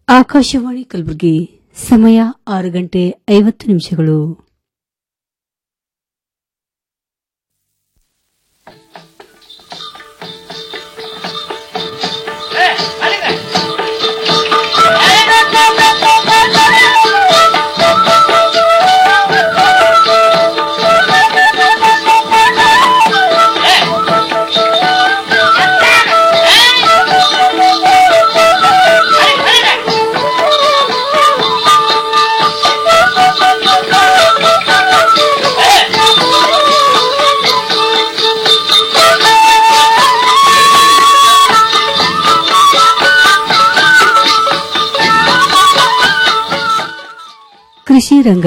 ಆಕಾಶವಾಣಿ ಕಲಬುರಗಿ ಸಮಯ ಆರು ಗಂಟೆ ಐವತ್ತು ನಿಮಿಷಗಳು ಕೃಷಿ ರಂಗ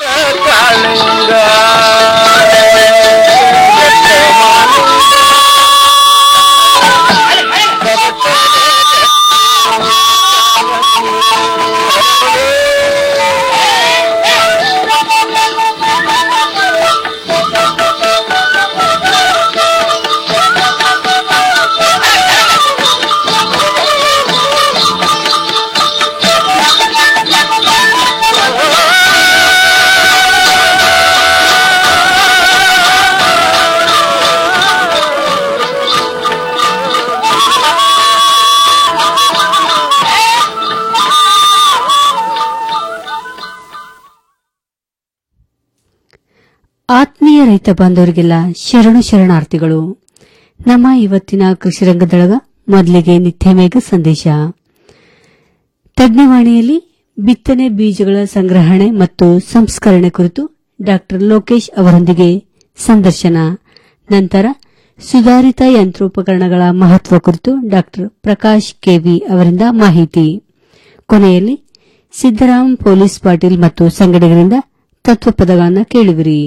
ಆತ್ಮೀಯ ರೈತ ಬಾಂಧವರಿಗೆಲ್ಲ ಶರಣು ಶರಣಾರ್ಥಿಗಳು ನಮ್ಮ ಇವತ್ತಿನ ಕೃಷಿ ರಂಗದೊಳಗ ಮೊದಲಿಗೆ ನಿತ್ಯ ಮೇಘ ಸಂದೇಶ ತಜ್ಞವಾಣಿಯಲ್ಲಿ ಬಿತ್ತನೆ ಬೀಜಗಳ ಸಂಗ್ರಹಣೆ ಮತ್ತು ಸಂಸ್ಕರಣೆ ಕುರಿತು ಡಾ ಲೋಕೇಶ್ ಅವರೊಂದಿಗೆ ಸಂದರ್ಶನ ನಂತರ ಸುಧಾರಿತ ಯಂತ್ರೋಪಕರಣಗಳ ಮಹತ್ವ ಕುರಿತು ಡಾ ಪ್ರಕಾಶ್ ಕೆವಿ ಅವರಿಂದ ಮಾಹಿತಿ ಕೊನೆಯಲ್ಲಿ ಸಿದ್ದರಾಮ್ ಪೊಲೀಸ್ ಪಾಟೀಲ್ ಮತ್ತು ಸಂಗಡಿಗರಿಂದ ತತ್ವಪದಗಳನ್ನು ಕೇಳುವಿರಿ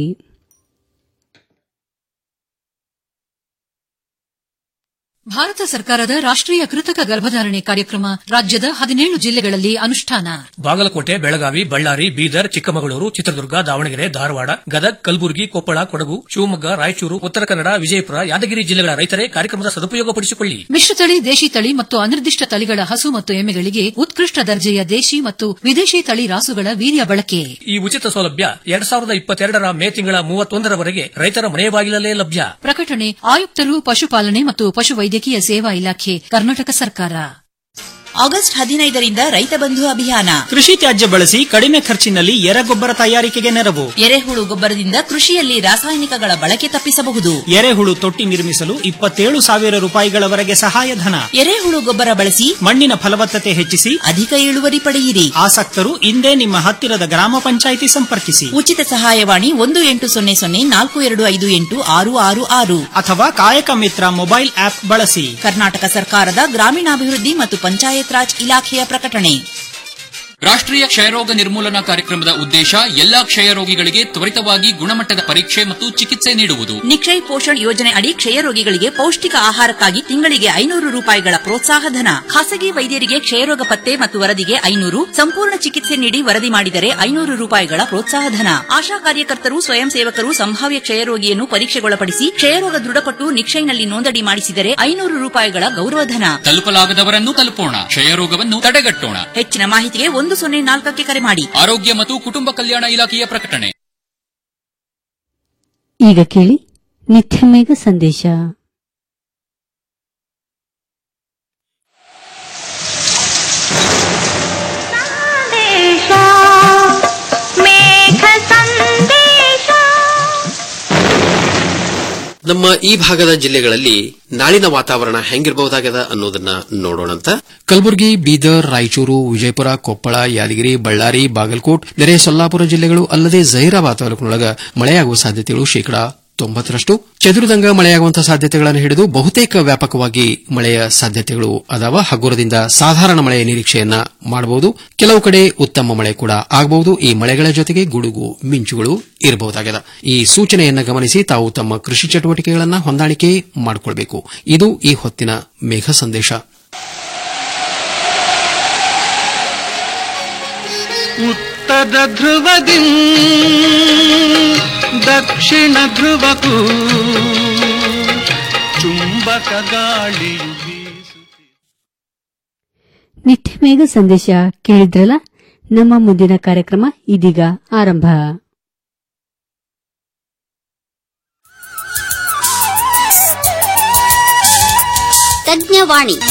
ಭಾರತ ಸರ್ಕಾರದ ರಾಷ್ಟ್ರೀಯ ಕೃತಕ ಗರ್ಭಧಾರಣೆ ಕಾರ್ಯಕ್ರಮ ರಾಜ್ಯದ ಹದಿನೇಳು ಜಿಲ್ಲೆಗಳಲ್ಲಿ ಅನುಷ್ಠಾನ ಬಾಗಲಕೋಟೆ ಬೆಳಗಾವಿ ಬಳ್ಳಾರಿ ಬೀದರ್ ಚಿಕ್ಕಮಗಳೂರು ಚಿತ್ರದುರ್ಗ ದಾವಣಗೆರೆ ಧಾರವಾಡ ಗದಗ್ ಕಲಬುರಗಿ ಕೊಪ್ಪಳ ಕೊಡಗು ಶಿವಮೊಗ್ಗ ರಾಯಚೂರು ಉತ್ತರ ಕನ್ನಡ ವಿಜಯಪುರ ಯಾದಗಿರಿ ಜಿಲ್ಲೆಗಳ ರೈತರೇ ಕಾರ್ಯಕ್ರಮದ ಸದುಪಯೋಗಪಡಿಸಿಕೊಳ್ಳಿ ಮಿಶ್ರತಳಿ ದೇಶಿ ತಳಿ ಮತ್ತು ಅನಿರ್ದಿಷ್ಟ ತಳಿಗಳ ಹಸು ಮತ್ತು ಎಮ್ಮೆಗಳಿಗೆ ಉತ್ಕೃಷ್ಟ ದರ್ಜೆಯ ದೇಶಿ ಮತ್ತು ವಿದೇಶಿ ತಳಿ ರಾಸುಗಳ ವೀರ್ಯ ಬಳಕೆ ಈ ಉಚಿತ ಸೌಲಭ್ಯ ಎರಡ್ ಸಾವಿರದ ಇಪ್ಪತ್ತೆರಡರ ಮೇ ತಿಂಗಳ ಮೂವತ್ತೊಂದರವರೆಗೆ ರೈತರ ಮನೆ ಬಾಗಿಲಲ್ಲೇ ಲಭ್ಯ ಪ್ರಕಟಣೆ ಆಯುಕ್ತರು ಪಶುಪಾಲನೆ ಮತ್ತು ಪಶುವೈದ್ಯಕೀಯ ಸೇವಾ ಇಲಾಖೆ ಕರ್ನಾಟಕ ಸರ್ಕಾರ ಆಗಸ್ಟ್ ಹದಿನೈದರಿಂದ ರೈತ ಬಂಧು ಅಭಿಯಾನ ಕೃಷಿ ತ್ಯಾಜ್ಯ ಬಳಸಿ ಕಡಿಮೆ ಖರ್ಚಿನಲ್ಲಿ ಎರೆಗೊಬ್ಬರ ತಯಾರಿಕೆಗೆ ನೆರವು ಎರೆಹುಳು ಗೊಬ್ಬರದಿಂದ ಕೃಷಿಯಲ್ಲಿ ರಾಸಾಯನಿಕಗಳ ಬಳಕೆ ತಪ್ಪಿಸಬಹುದು ಎರೆಹುಳು ತೊಟ್ಟಿ ನಿರ್ಮಿಸಲು ಇಪ್ಪತ್ತೇಳು ಸಾವಿರ ರೂಪಾಯಿಗಳವರೆಗೆ ಸಹಾಯಧನ ಎರೆಹುಳು ಗೊಬ್ಬರ ಬಳಸಿ ಮಣ್ಣಿನ ಫಲವತ್ತತೆ ಹೆಚ್ಚಿಸಿ ಅಧಿಕ ಇಳುವರಿ ಪಡೆಯಿರಿ ಆಸಕ್ತರು ಇಂದೇ ನಿಮ್ಮ ಹತ್ತಿರದ ಗ್ರಾಮ ಪಂಚಾಯಿತಿ ಸಂಪರ್ಕಿಸಿ ಉಚಿತ ಸಹಾಯವಾಣಿ ಒಂದು ಎಂಟು ಸೊನ್ನೆ ಸೊನ್ನೆ ನಾಲ್ಕು ಎರಡು ಐದು ಎಂಟು ಆರು ಆರು ಆರು ಅಥವಾ ಕಾಯಕ ಮಿತ್ರ ಮೊಬೈಲ್ ಆಪ್ ಬಳಸಿ ಕರ್ನಾಟಕ ಸರ್ಕಾರದ ಗ್ರಾಮೀಣಾಭಿವೃದ್ಧಿ ಮತ್ತು ಪಂಚಾಯತ್ ರಾಜ್ ಇಲಾಖೆಯ ಪ್ರಕಟಣೆ ರಾಷ್ಟ್ರೀಯ ಕ್ಷಯರೋಗ ನಿರ್ಮೂಲನಾ ಕಾರ್ಯಕ್ರಮದ ಉದ್ದೇಶ ಎಲ್ಲಾ ಕ್ಷಯರೋಗಿಗಳಿಗೆ ತ್ವರಿತವಾಗಿ ಗುಣಮಟ್ಟದ ಪರೀಕ್ಷೆ ಮತ್ತು ಚಿಕಿತ್ಸೆ ನೀಡುವುದು ನಿಕ್ಷಯ್ ಪೋಷಣ್ ಯೋಜನೆ ಅಡಿ ಕ್ಷಯರೋಗಿಗಳಿಗೆ ಪೌಷ್ಟಿಕ ಆಹಾರಕ್ಕಾಗಿ ತಿಂಗಳಿಗೆ ಐನೂರು ರೂಪಾಯಿಗಳ ಪ್ರೋತ್ಸಾಹಧನ ಖಾಸಗಿ ವೈದ್ಯರಿಗೆ ಕ್ಷಯರೋಗ ಪತ್ತೆ ಮತ್ತು ವರದಿಗೆ ಐನೂರು ಸಂಪೂರ್ಣ ಚಿಕಿತ್ಸೆ ನೀಡಿ ವರದಿ ಮಾಡಿದರೆ ಐನೂರು ರೂಪಾಯಿಗಳ ಪ್ರೋತ್ಸಾಹಧನ ಆಶಾ ಕಾರ್ಯಕರ್ತರು ಸ್ವಯಂ ಸೇವಕರು ಸಂಭಾವ್ಯ ಕ್ಷಯರೋಗಿಯನ್ನು ಪರೀಕ್ಷೆಗೊಳಪಡಿಸಿ ಕ್ಷಯರೋಗ ದೃಢಪಟ್ಟು ನಿಕ್ಷಯ್ನಲ್ಲಿ ನೋಂದಣಿ ಮಾಡಿಸಿದರೆ ಐನೂರು ರೂಪಾಯಿಗಳ ಗೌರವಧನ ತಲುಪಲಾಗದವರನ್ನು ತಲುಪೋಣ ಕ್ಷಯರೋಗವನ್ನು ತಡೆಗಟ್ಟೋಣ ಹೆಚ್ಚಿನ ಮಾಹಿತಿಗೆ ಒಂದು ಸೊನ್ನೆ ನಾಲ್ಕಕ್ಕೆ ಕರೆ ಮಾಡಿ ಆರೋಗ್ಯ ಮತ್ತು ಕುಟುಂಬ ಕಲ್ಯಾಣ ಇಲಾಖೆಯ ಪ್ರಕಟಣೆ ಈಗ ಕೇಳಿ ನಿತ್ಯ ಮೇಘ ಸಂದೇಶ ನಮ್ಮ ಈ ಭಾಗದ ಜಿಲ್ಲೆಗಳಲ್ಲಿ ನಾಳಿನ ವಾತಾವರಣ ಹೆಂಗಿರಬಹುದಾಗದ ಅನ್ನೋದನ್ನ ನೋಡೋಣಂತ ಕಲಬುರಗಿ ಬೀದರ್ ರಾಯಚೂರು ವಿಜಯಪುರ ಕೊಪ್ಪಳ ಯಾದಗಿರಿ ಬಳ್ಳಾರಿ ಬಾಗಲಕೋಟ್ ನೆರೆ ಸೊಲ್ಲಾಪುರ ಜಿಲ್ಲೆಗಳು ಅಲ್ಲದೆ ಜಹೀರಾಬಾದ್ ತಾಲೂಕಿನೊಳಗ ಮಳೆಯಾಗುವ ಸಾಧ್ಯತೆಗಳು ಶೇಕಡಾ ತೊಂಬತ್ತರಷ್ಟು ಚದುರಿದಂಗ ಮಳೆಯಾಗುವಂತಹ ಸಾಧ್ಯತೆಗಳನ್ನು ಹಿಡಿದು ಬಹುತೇಕ ವ್ಯಾಪಕವಾಗಿ ಮಳೆಯ ಸಾಧ್ಯತೆಗಳು ಅದಾವ ಹಗುರದಿಂದ ಸಾಧಾರಣ ಮಳೆಯ ನಿರೀಕ್ಷೆಯನ್ನ ಮಾಡಬಹುದು ಕೆಲವು ಕಡೆ ಉತ್ತಮ ಮಳೆ ಕೂಡ ಆಗಬಹುದು ಈ ಮಳೆಗಳ ಜೊತೆಗೆ ಗುಡುಗು ಮಿಂಚುಗಳು ಇರಬಹುದಾಗಿದೆ ಈ ಸೂಚನೆಯನ್ನ ಗಮನಿಸಿ ತಾವು ತಮ್ಮ ಕೃಷಿ ಚಟುವಟಿಕೆಗಳನ್ನು ಹೊಂದಾಣಿಕೆ ಮಾಡಿಕೊಳ್ಬೇಕು ಇದು ಈ ಹೊತ್ತಿನ ಮೇಘ ಸಂದೇಶ ಉತ್ತರ ಧ್ರುವದಿ ದಕ್ಷಿಣ ಧ್ರುವಕ್ಕೂ ಚುಂಬಕ ಗಾಳಿಯು ಬೀಸುತ್ತಿದೆ ನಿತ್ಯ ಮೇಘ ಸಂದೇಶ ಕೇಳಿದ್ರಲ್ಲ ನಮ್ಮ ಮುಂದಿನ ಕಾರ್ಯಕ್ರಮ ಇದೀಗ ಆರಂಭ ತಜ್ಞವಾಣಿ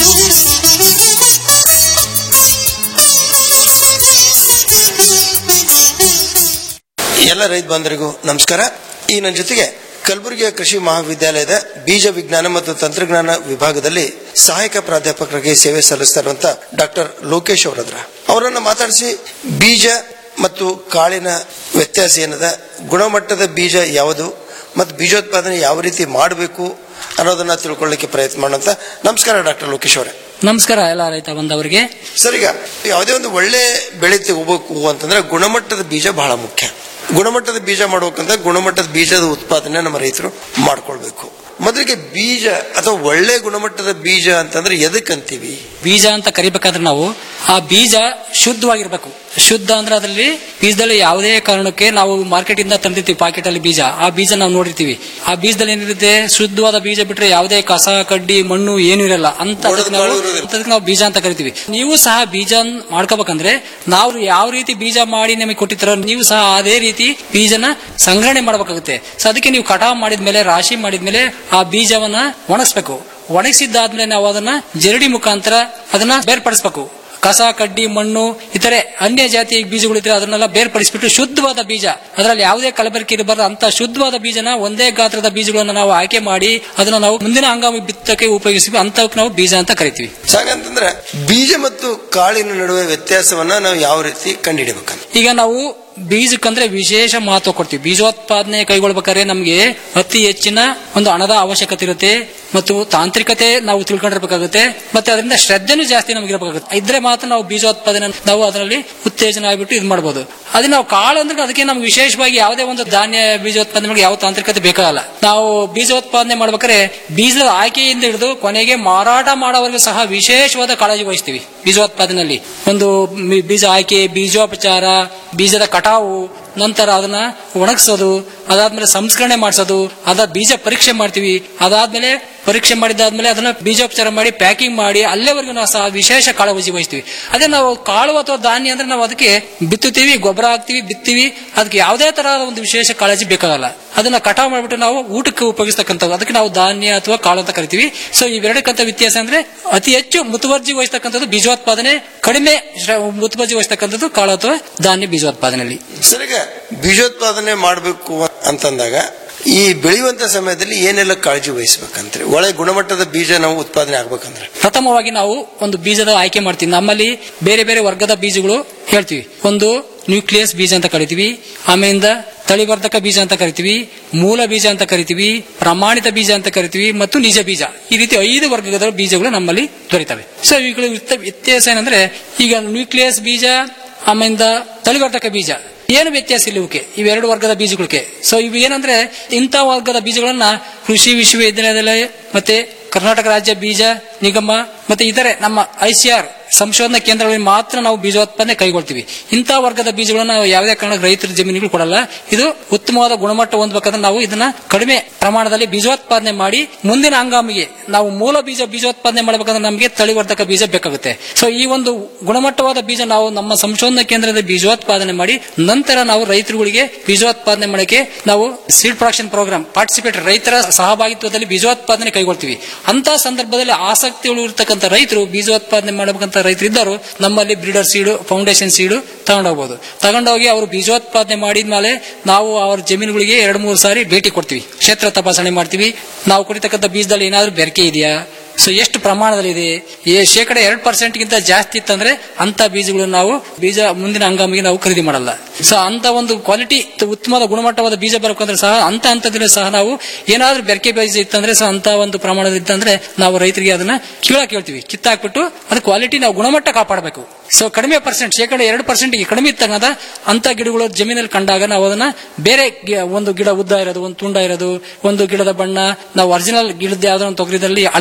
ಎಲ್ಲ ರೈತ ಬಾಂಧವರಿಗೂ ನಮಸ್ಕಾರ ಈ ನನ್ನ ಜೊತೆಗೆ ಕಲಬುರಗಿಯ ಕೃಷಿ ಮಹಾವಿದ್ಯಾಲಯದ ಬೀಜ ವಿಜ್ಞಾನ ಮತ್ತು ತಂತ್ರಜ್ಞಾನ ವಿಭಾಗದಲ್ಲಿ ಸಹಾಯಕ ಪ್ರಾಧ್ಯಾಪಕರಾಗಿ ಸೇವೆ ಸಲ್ಲಿಸ್ತಾ ಇರುವಂತ ಡಾಕ್ಟರ್ ಲೋಕೇಶ್ ಅವರದ್ರ ಅವರನ್ನ ಮಾತಾಡಿಸಿ ಬೀಜ ಮತ್ತು ಕಾಳಿನ ವ್ಯತ್ಯಾಸ ಏನದ ಗುಣಮಟ್ಟದ ಬೀಜ ಯಾವುದು ಮತ್ತು ಬೀಜೋತ್ಪಾದನೆ ಯಾವ ರೀತಿ ಮಾಡಬೇಕು ಅನ್ನೋದನ್ನ ತಿಳ್ಕೊಳ್ಳಿಕ್ಕೆ ಪ್ರಯತ್ನ ಮಾಡೋಂತ ನಮಸ್ಕಾರ ಡಾಕ್ಟರ್ ಲೋಕೇಶ್ ಅವರೇ ನಮಸ್ಕಾರ ಎಲ್ಲ ರೈತ ಬಂದವರಿಗೆ ಸರ್ ಈಗ ಯಾವುದೇ ಒಂದು ಒಳ್ಳೆ ಬೆಳೆ ತಗೋಬೇಕು ಅಂತಂದ್ರೆ ಗುಣಮಟ್ಟದ ಬೀಜ ಬಹಳ ಮುಖ್ಯ ಗುಣಮಟ್ಟದ ಬೀಜ ಮಾಡ್ಬೇಕಂದ್ರೆ ಗುಣಮಟ್ಟದ ಬೀಜದ ಉತ್ಪಾದನೆ ನಮ್ಮ ರೈತರು ಮಾಡ್ಕೊಳ್ಬೇಕು ಮೊದಲಿಗೆ ಬೀಜ ಅಥವಾ ಒಳ್ಳೆ ಗುಣಮಟ್ಟದ ಬೀಜ ಅಂತಂದ್ರೆ ಎದಕ್ಕಂತೀವಿ ಬೀಜ ಅಂತ ಕರಿಬೇಕಾದ್ರೆ ನಾವು ಆ ಬೀಜ ಶುದ್ಧವಾಗಿರ್ಬೇಕು ಶುದ್ಧ ಅಂದ್ರೆ ಅದರಲ್ಲಿ ಬೀಜದಲ್ಲಿ ಯಾವುದೇ ಕಾರಣಕ್ಕೆ ನಾವು ಮಾರ್ಕೆಟ್ ಇಂದ ತಂದಿರ್ತೀವಿ ಪಾಕೆಟ್ ಅಲ್ಲಿ ಬೀಜ ಆ ಬೀಜ ನಾವು ನೋಡಿರ್ತೀವಿ ಆ ಬೀಜದಲ್ಲಿ ಏನಿರುತ್ತೆ ಶುದ್ಧವಾದ ಬೀಜ ಬಿಟ್ರೆ ಯಾವುದೇ ಕಸ ಕಡ್ಡಿ ಮಣ್ಣು ಏನು ಇರಲ್ಲ ಅಂತ ನಾವು ಅಂತದಕ್ಕೆ ನಾವು ಬೀಜ ಅಂತ ಕರಿತೀವಿ ನೀವು ಸಹ ಬೀಜ ಮಾಡ್ಕೋಬೇಕಂದ್ರೆ ನಾವು ಯಾವ ರೀತಿ ಬೀಜ ಮಾಡಿ ನಿಮಗೆ ಕೊಟ್ಟಿರ್ತಾರೋ ನೀವು ಸಹ ಅದೇ ರೀತಿ ಬೀಜನ ಸಂಗ್ರಹಣೆ ಮಾಡಬೇಕಾಗುತ್ತೆ ಸೊ ಅದಕ್ಕೆ ನೀವು ಕಟಾವ್ ಮಾಡಿದ್ಮೇಲೆ ರಾಶಿ ಮಾಡಿದ್ಮೇಲೆ ಆ ಬೀಜವನ್ನ ಒಣಗಿಸ್ಬೇಕು ಒಣಗಿಸಿದ್ದಾದ್ಮೇಲೆ ನಾವು ಅದನ್ನ ಜರಡಿ ಮುಖಾಂತರ ಅದನ್ನ ಬೇರ್ಪಡಿಸ್ಬೇಕು ಕಸ ಕಡ್ಡಿ ಮಣ್ಣು ಇತರೆ ಅನ್ಯ ಜಾತಿಯ ಬೀಜಗಳಿದ್ರೆ ಅದನ್ನೆಲ್ಲ ಬೇರ್ಪಡಿಸಿಬಿಟ್ಟು ಶುದ್ಧವಾದ ಬೀಜ ಅದರಲ್ಲಿ ಯಾವುದೇ ಕಲಬೆರಕೆ ಇರಬಾರ್ದು ಅಂತ ಶುದ್ಧವಾದ ಬೀಜನ ಒಂದೇ ಗಾತ್ರದ ಬೀಜಗಳನ್ನು ನಾವು ಆಯ್ಕೆ ಮಾಡಿ ಅದನ್ನ ನಾವು ಮುಂದಿನ ಹಂಗಾಮಿ ಬಿತ್ತಕ್ಕೆ ಉಪಯೋಗಿಸಿ ಅಂತವಕ್ಕೆ ನಾವು ಬೀಜ ಅಂತ ಕರಿತೀವಿ ಹಾಗಂತಂದ್ರೆ ಬೀಜ ಮತ್ತು ಕಾಳಿನ ನಡುವೆ ವ್ಯತ್ಯಾಸವನ್ನ ನಾವು ಯಾವ ರೀತಿ ಕಂಡುಹಿಡಿಬೇಕಂತ ಈಗ ನಾವು ಬೀಜಕ್ಕಂದ್ರೆ ವಿಶೇಷ ಮಹತ್ವ ಕೊಡ್ತೀವಿ ಬೀಜೋತ್ಪಾದನೆ ಕೈಗೊಳ್ಬೇಕಾದ್ರೆ ನಮಗೆ ಅತಿ ಹೆಚ್ಚಿನ ಒಂದು ಹಣದ ಅವಶ್ಯಕತೆ ಇರುತ್ತೆ ಮತ್ತು ತಾಂತ್ರಿಕತೆ ನಾವು ತಿಳ್ಕೊಂಡಿರ್ಬೇಕಾಗುತ್ತೆ ಮತ್ತೆ ಅದರಿಂದ ಶ್ರದ್ಧೆನೂ ಜಾಸ್ತಿ ನಮ್ಗೆ ಇರಬೇಕಾಗುತ್ತೆ ಇದ್ರೆ ಮಾತ್ರ ನಾವು ಬೀಜೋತ್ಪಾದನೆ ನಾವು ಅದರಲ್ಲಿ ಉತ್ತೇಜನ ಆಗ್ಬಿಟ್ಟು ಇದು ಮಾಡಬಹುದು ಅದೇ ನಾವು ಕಾಳು ಅಂದ್ರೆ ಅದಕ್ಕೆ ನಮ್ಗೆ ವಿಶೇಷವಾಗಿ ಯಾವುದೇ ಒಂದು ಧಾನ್ಯ ಬೀಜೋತ್ಪಾದನೆ ಯಾವ ತಾಂತ್ರಿಕತೆ ಬೇಕಾಗಲ್ಲ ನಾವು ಬೀಜೋತ್ಪಾದನೆ ಮಾಡ್ಬೇಕಾದ್ರೆ ಬೀಜದ ಆಯ್ಕೆಯಿಂದ ಹಿಡಿದು ಕೊನೆಗೆ ಮಾರಾಟ ಮಾಡೋವರೆಗೂ ಸಹ ವಿಶೇಷವಾದ ಕಾಳಜಿ ವಹಿಸ್ತೀವಿ ಬೀಜೋತ್ಪಾದನೆಯಲ್ಲಿ ಒಂದು ಮಿ- ಬೀಜ ಆಯ್ಕೆ ಬೀಜೋಪಚಾರ ಬೀಜದ ಕಟಾವು ನಂತರ ಅದನ್ನ ಒಣಗಿಸೋದು ಅದಾದ್ಮೇಲೆ ಸಂಸ್ಕರಣೆ ಮಾಡಿಸೋದು ಅದ ಬೀಜ ಪರೀಕ್ಷೆ ಮಾಡ್ತೀವಿ ಅದಾದ್ಮೇಲೆ ಪರೀಕ್ಷೆ ಮಾಡಿದಾದ್ಮೇಲೆ ಅದನ್ನ ಬೀಜೋಪಚಾರ ಮಾಡಿ ಪ್ಯಾಕಿಂಗ್ ಮಾಡಿ ಅಲ್ಲೇವರೆಗೂ ನಾವು ಸಹ ವಿಶೇಷ ಕಾಳಜಿ ವಹಿಸ್ತೀವಿ ಅದೇ ನಾವು ಕಾಳು ಅಥವಾ ಧಾನ್ಯ ಅಂದ್ರೆ ನಾವು ಅದಕ್ಕೆ ಬಿತ್ತುತ್ತೀವಿ ಗೊಬ್ಬರ ಹಾಕ್ತಿವಿ ಬಿತ್ತೀವಿ ಅದಕ್ಕೆ ಯಾವುದೇ ತರಹದ ಒಂದು ವಿಶೇಷ ಕಾಳಜಿ ಬೇಕಾಗಲ್ಲ ಅದನ್ನ ಕಟಾವ್ ಮಾಡಿಬಿಟ್ಟು ನಾವು ಊಟಕ್ಕೆ ಉಪಯೋಗಿಸ್ತಕ್ಕಂಥದ್ದು ಅದಕ್ಕೆ ನಾವು ಧಾನ್ಯ ಅಥವಾ ಕಾಳು ಅಂತ ಕರಿತೀವಿ ಸೊ ಇವೆರಡಕ್ಕಂತ ವ್ಯತ್ಯಾಸ ಅಂದ್ರೆ ಅತಿ ಹೆಚ್ಚು ಮುತುವರ್ಜಿ ವಹಿಸ್ತಕ್ಕಂಥದ್ದು ಬೀಜೋತ್ಪಾದನೆ ಕಡಿಮೆ ಶ್ರ- ಮುತುವರ್ಜಿ ವಹಿಸ್ತಕ್ಕಂಥದ್ದು ಕಾಳು ಅಥವಾ ಧಾನ್ಯ ಬೀಜೋತ್ಪಾದನೆಯಲ್ಲಿ ಸರ್ ಈಗ ಬೀಜೋತ್ಪಾದನೆ ಮಾಡಬೇಕು ಅಂತಂದಾಗ ಈ ಬೆಳೆಯುವಂತ ಸಮಯದಲ್ಲಿ ಏನೆಲ್ಲ ಕಾಳಜಿ ವಹಿಸ್ಬೇಕಂದ್ರೆ ಒಳ್ಳೆ ಗುಣಮಟ್ಟದ ಬೀಜ ನಾವು ಉತ್ಪಾದನೆ ಆಗ್ಬೇಕಂದ್ರೆ ಪ್ರಥಮವಾಗಿ ನಾವು ಒಂದು ಬೀಜದ ಆಯ್ಕೆ ಮಾಡ್ತೀವಿ ನಮ್ಮಲ್ಲಿ ಬೇರೆ ಬೇರೆ ವರ್ಗದ ಬೀಜಗಳು ಹೇಳ್ತೀವಿ ಒಂದು ನ್ಯೂಕ್ಲಿಯಸ್ ಬೀಜ ಅಂತ ಕರಿತೀವಿ ಆಮೇಲಿಂದ ತಳಿವರ್ಧಕ ಬೀಜ ಅಂತ ಕರಿತೀವಿ ಮೂಲ ಬೀಜ ಅಂತ ಕರಿತೀವಿ ಪ್ರಮಾಣಿತ ಬೀಜ ಅಂತ ಕರಿತೀವಿ ಮತ್ತು ನಿಜ ಬೀಜ ಈ ರೀತಿ ಐದು ವರ್ಗದ ಬೀಜಗಳು ನಮ್ಮಲ್ಲಿ ದೊರೆತವೆ ಸೊ ಇವುಗಳ ವ್ಯತ್ಯ- ವ್ಯತ್ಯಾಸ ಏನಂದ್ರೆ ಈಗ ನ್ಯೂಕ್ಲಿಯಸ್ ಬೀಜ ಆಮೇಲಿಂದ ತಳಿವರ್ಧಕ ಬೀಜ ಏನು ವ್ಯತ್ಯಾಸ ಇಲ್ಲ ಇವಕ್ಕೆ ಇವೆರಡು ವರ್ಗದ ಬೀಜಗಳಿಗೆ ಸೊ ಇವು ಏನಂದ್ರೆ ಇಂಥ ವರ್ಗದ ಬೀಜಗಳನ್ನ ಕೃಷಿ ವಿಶ್ವವಿದ್ಯಾಲಯದಲ್ಲಿ ಮತ್ತೆ ಕರ್ನಾಟಕ ರಾಜ್ಯ ಬೀಜ ನಿಗಮ ಮತ್ತೆ ಇತರೆ ನಮ್ಮ ಐಸಿಆರ್ ಸಂಶೋಧನಾ ಕೇಂದ್ರಗಳಲ್ಲಿ ಮಾತ್ರ ನಾವು ಬೀಜೋತ್ಪಾದನೆ ಕೈಗೊಳ್ತೀವಿ ಇಂಥ ವರ್ಗದ ಬೀಜಗಳನ್ನ ನಾವು ಯಾವುದೇ ಕಾರಣಕ್ಕೆ ರೈತರ ಜಮೀನುಗಳು ಕೊಡಲ್ಲ ಇದು ಉತ್ತಮವಾದ ಗುಣಮಟ್ಟ ಹೊಂದಬೇಕಾದ್ರೆ ನಾವು ಇದನ್ನ ಕಡಿಮೆ ಪ್ರಮಾಣದಲ್ಲಿ ಬೀಜೋತ್ಪಾದನೆ ಮಾಡಿ ಮುಂದಿನ ಹಂಗಾಮಿಗೆ ನಾವು ಮೂಲ ಬೀಜ ಬೀಜೋತ್ಪಾದನೆ ಮಾಡಬೇಕಂದ್ರೆ ನಮಗೆ ತಳಿವರ್ಧಕ ಬೀಜ ಬೇಕಾಗುತ್ತೆ ಸೊ ಈ ಒಂದು ಗುಣಮಟ್ಟವಾದ ಬೀಜ ನಾವು ನಮ್ಮ ಸಂಶೋಧನಾ ಕೇಂದ್ರದ ಬೀಜೋತ್ಪಾದನೆ ಮಾಡಿ ನಂತರ ನಾವು ರೈತರುಗಳಿಗೆ ಬೀಜೋತ್ಪಾದನೆ ಮಾಡಕ್ಕೆ ನಾವು ಸೀಡ್ ಪ್ರೊಡಕ್ಷನ್ ಪ್ರೋಗ್ರಾಮ್ ಪಾರ್ಟಿಸಿಪೇಟ್ ರೈತರ ಸಹಭಾಗಿತ್ವದಲ್ಲಿ ಬೀಜೋತ್ಪಾದನೆ ಕೈಗೊಳ್ತೀವಿ ಅಂತ ಸಂದರ್ಭದಲ್ಲಿ ಆಸಕ್ತಿ ಇರ್ತಕ್ಕಂಥ ರೈತರು ಬೀಜೋತ್ಪಾದನೆ ಮಾಡಬೇಕಂತ ರೈತರು ಇದ್ದರು ನಮ್ಮಲ್ಲಿ ಬ್ರೀಡರ್ ಸೀಡು ಫೌಂಡೇಶನ್ ಸೀಡು ತಗೊಂಡೋಗ್ಬೋದು ತಗೊಂಡೋಗಿ ಅವರು ಬೀಜೋತ್ಪಾದನೆ ಮಾಡಿದ್ಮೇಲೆ ನಾವು ಅವ್ರ ಜಮೀನುಗಳಿಗೆ ಎರಡು ಮೂರು ಸಾರಿ ಭೇಟಿ ಕೊಡ್ತೀವಿ ಕ್ಷೇತ್ರ ತಪಾಸಣೆ ಮಾಡ್ತೀವಿ ನಾವು ಕೊಡಿತಕ್ಕಂಥ ಬೀಜದಲ್ಲಿ ಏನಾದ್ರೂ ಬೆರಕೆ ಇದೆಯಾ ಸೊ ಎಷ್ಟು ಪ್ರಮಾಣದಲ್ಲಿದೆ ಏ ಶೇಕಡ ಎರಡು ಪರ್ಸೆಂಟ್ ಗಿಂತ ಜಾಸ್ತಿ ಇತ್ತಂದ್ರೆ ಅಂತ ಬೀಜಗಳನ್ನು ನಾವು ಬೀಜ ಮುಂದಿನ ಹಂಗಾಮಿಗೆ ನಾವು ಖರೀದಿ ಮಾಡಲ್ಲ ಸೊ ಅಂತ ಒಂದು ಕ್ವಾಲಿಟಿ ಉತ್ತಮವಾದ ಗುಣಮಟ್ಟವಾದ ಬೀಜ ಬರಬೇಕಂದ್ರೆ ಸಹ ಅಂತ ಹಂತದಲ್ಲಿ ಸಹ ನಾವು ಏನಾದ್ರೂ ಬೆರಕೆ ಬೀಜ ಇತ್ತಂದ್ರೆ ಸಹ ಅಂತ ಒಂದು ಪ್ರಮಾಣದ ಇತ್ತಂದ್ರೆ ನಾವು ರೈತರಿಗೆ ಅದನ್ನ ಕೀಳಕ್ ಹೇಳ್ತೀವಿ ಕಿತ್ತಾಕ್ಬಿಟ್ಟು ಅದು ಕ್ವಾಲಿಟಿ ನಾವು ಗುಣಮಟ್ಟ ಕಾಪಾಡಬೇಕು ಸೊ ಕಡಿಮೆ ಪರ್ಸೆಂಟ್ ಶೇಕಡ ಎರಡು ಪರ್ಸೆಂಟ್ ಕಡಿಮೆ ಇತ್ತಂಗದ ಅಂತ ಗಿಡಗಳು ಜಮೀನಲ್ಲಿ ಕಂಡಾಗ ನಾವು ಅದನ್ನ ಬೇರೆ ಗಿ- ಒಂದು ಗಿಡ ಉದ್ದ ಇರೋದು ಒಂದು ತುಂಡ ಇರೋದು ಒಂದು ಗಿಡದ ಬಣ್ಣ ನಾವು ಒರಿಜಿನಲ್ ಗಿಡದ ಯಾವ್ದೋ ಒಂದು ತೊಗರಿದಲ್ಲಿ ಹಳದಿ ಬಣ್ಣದ ಇನ್ನೊಂದು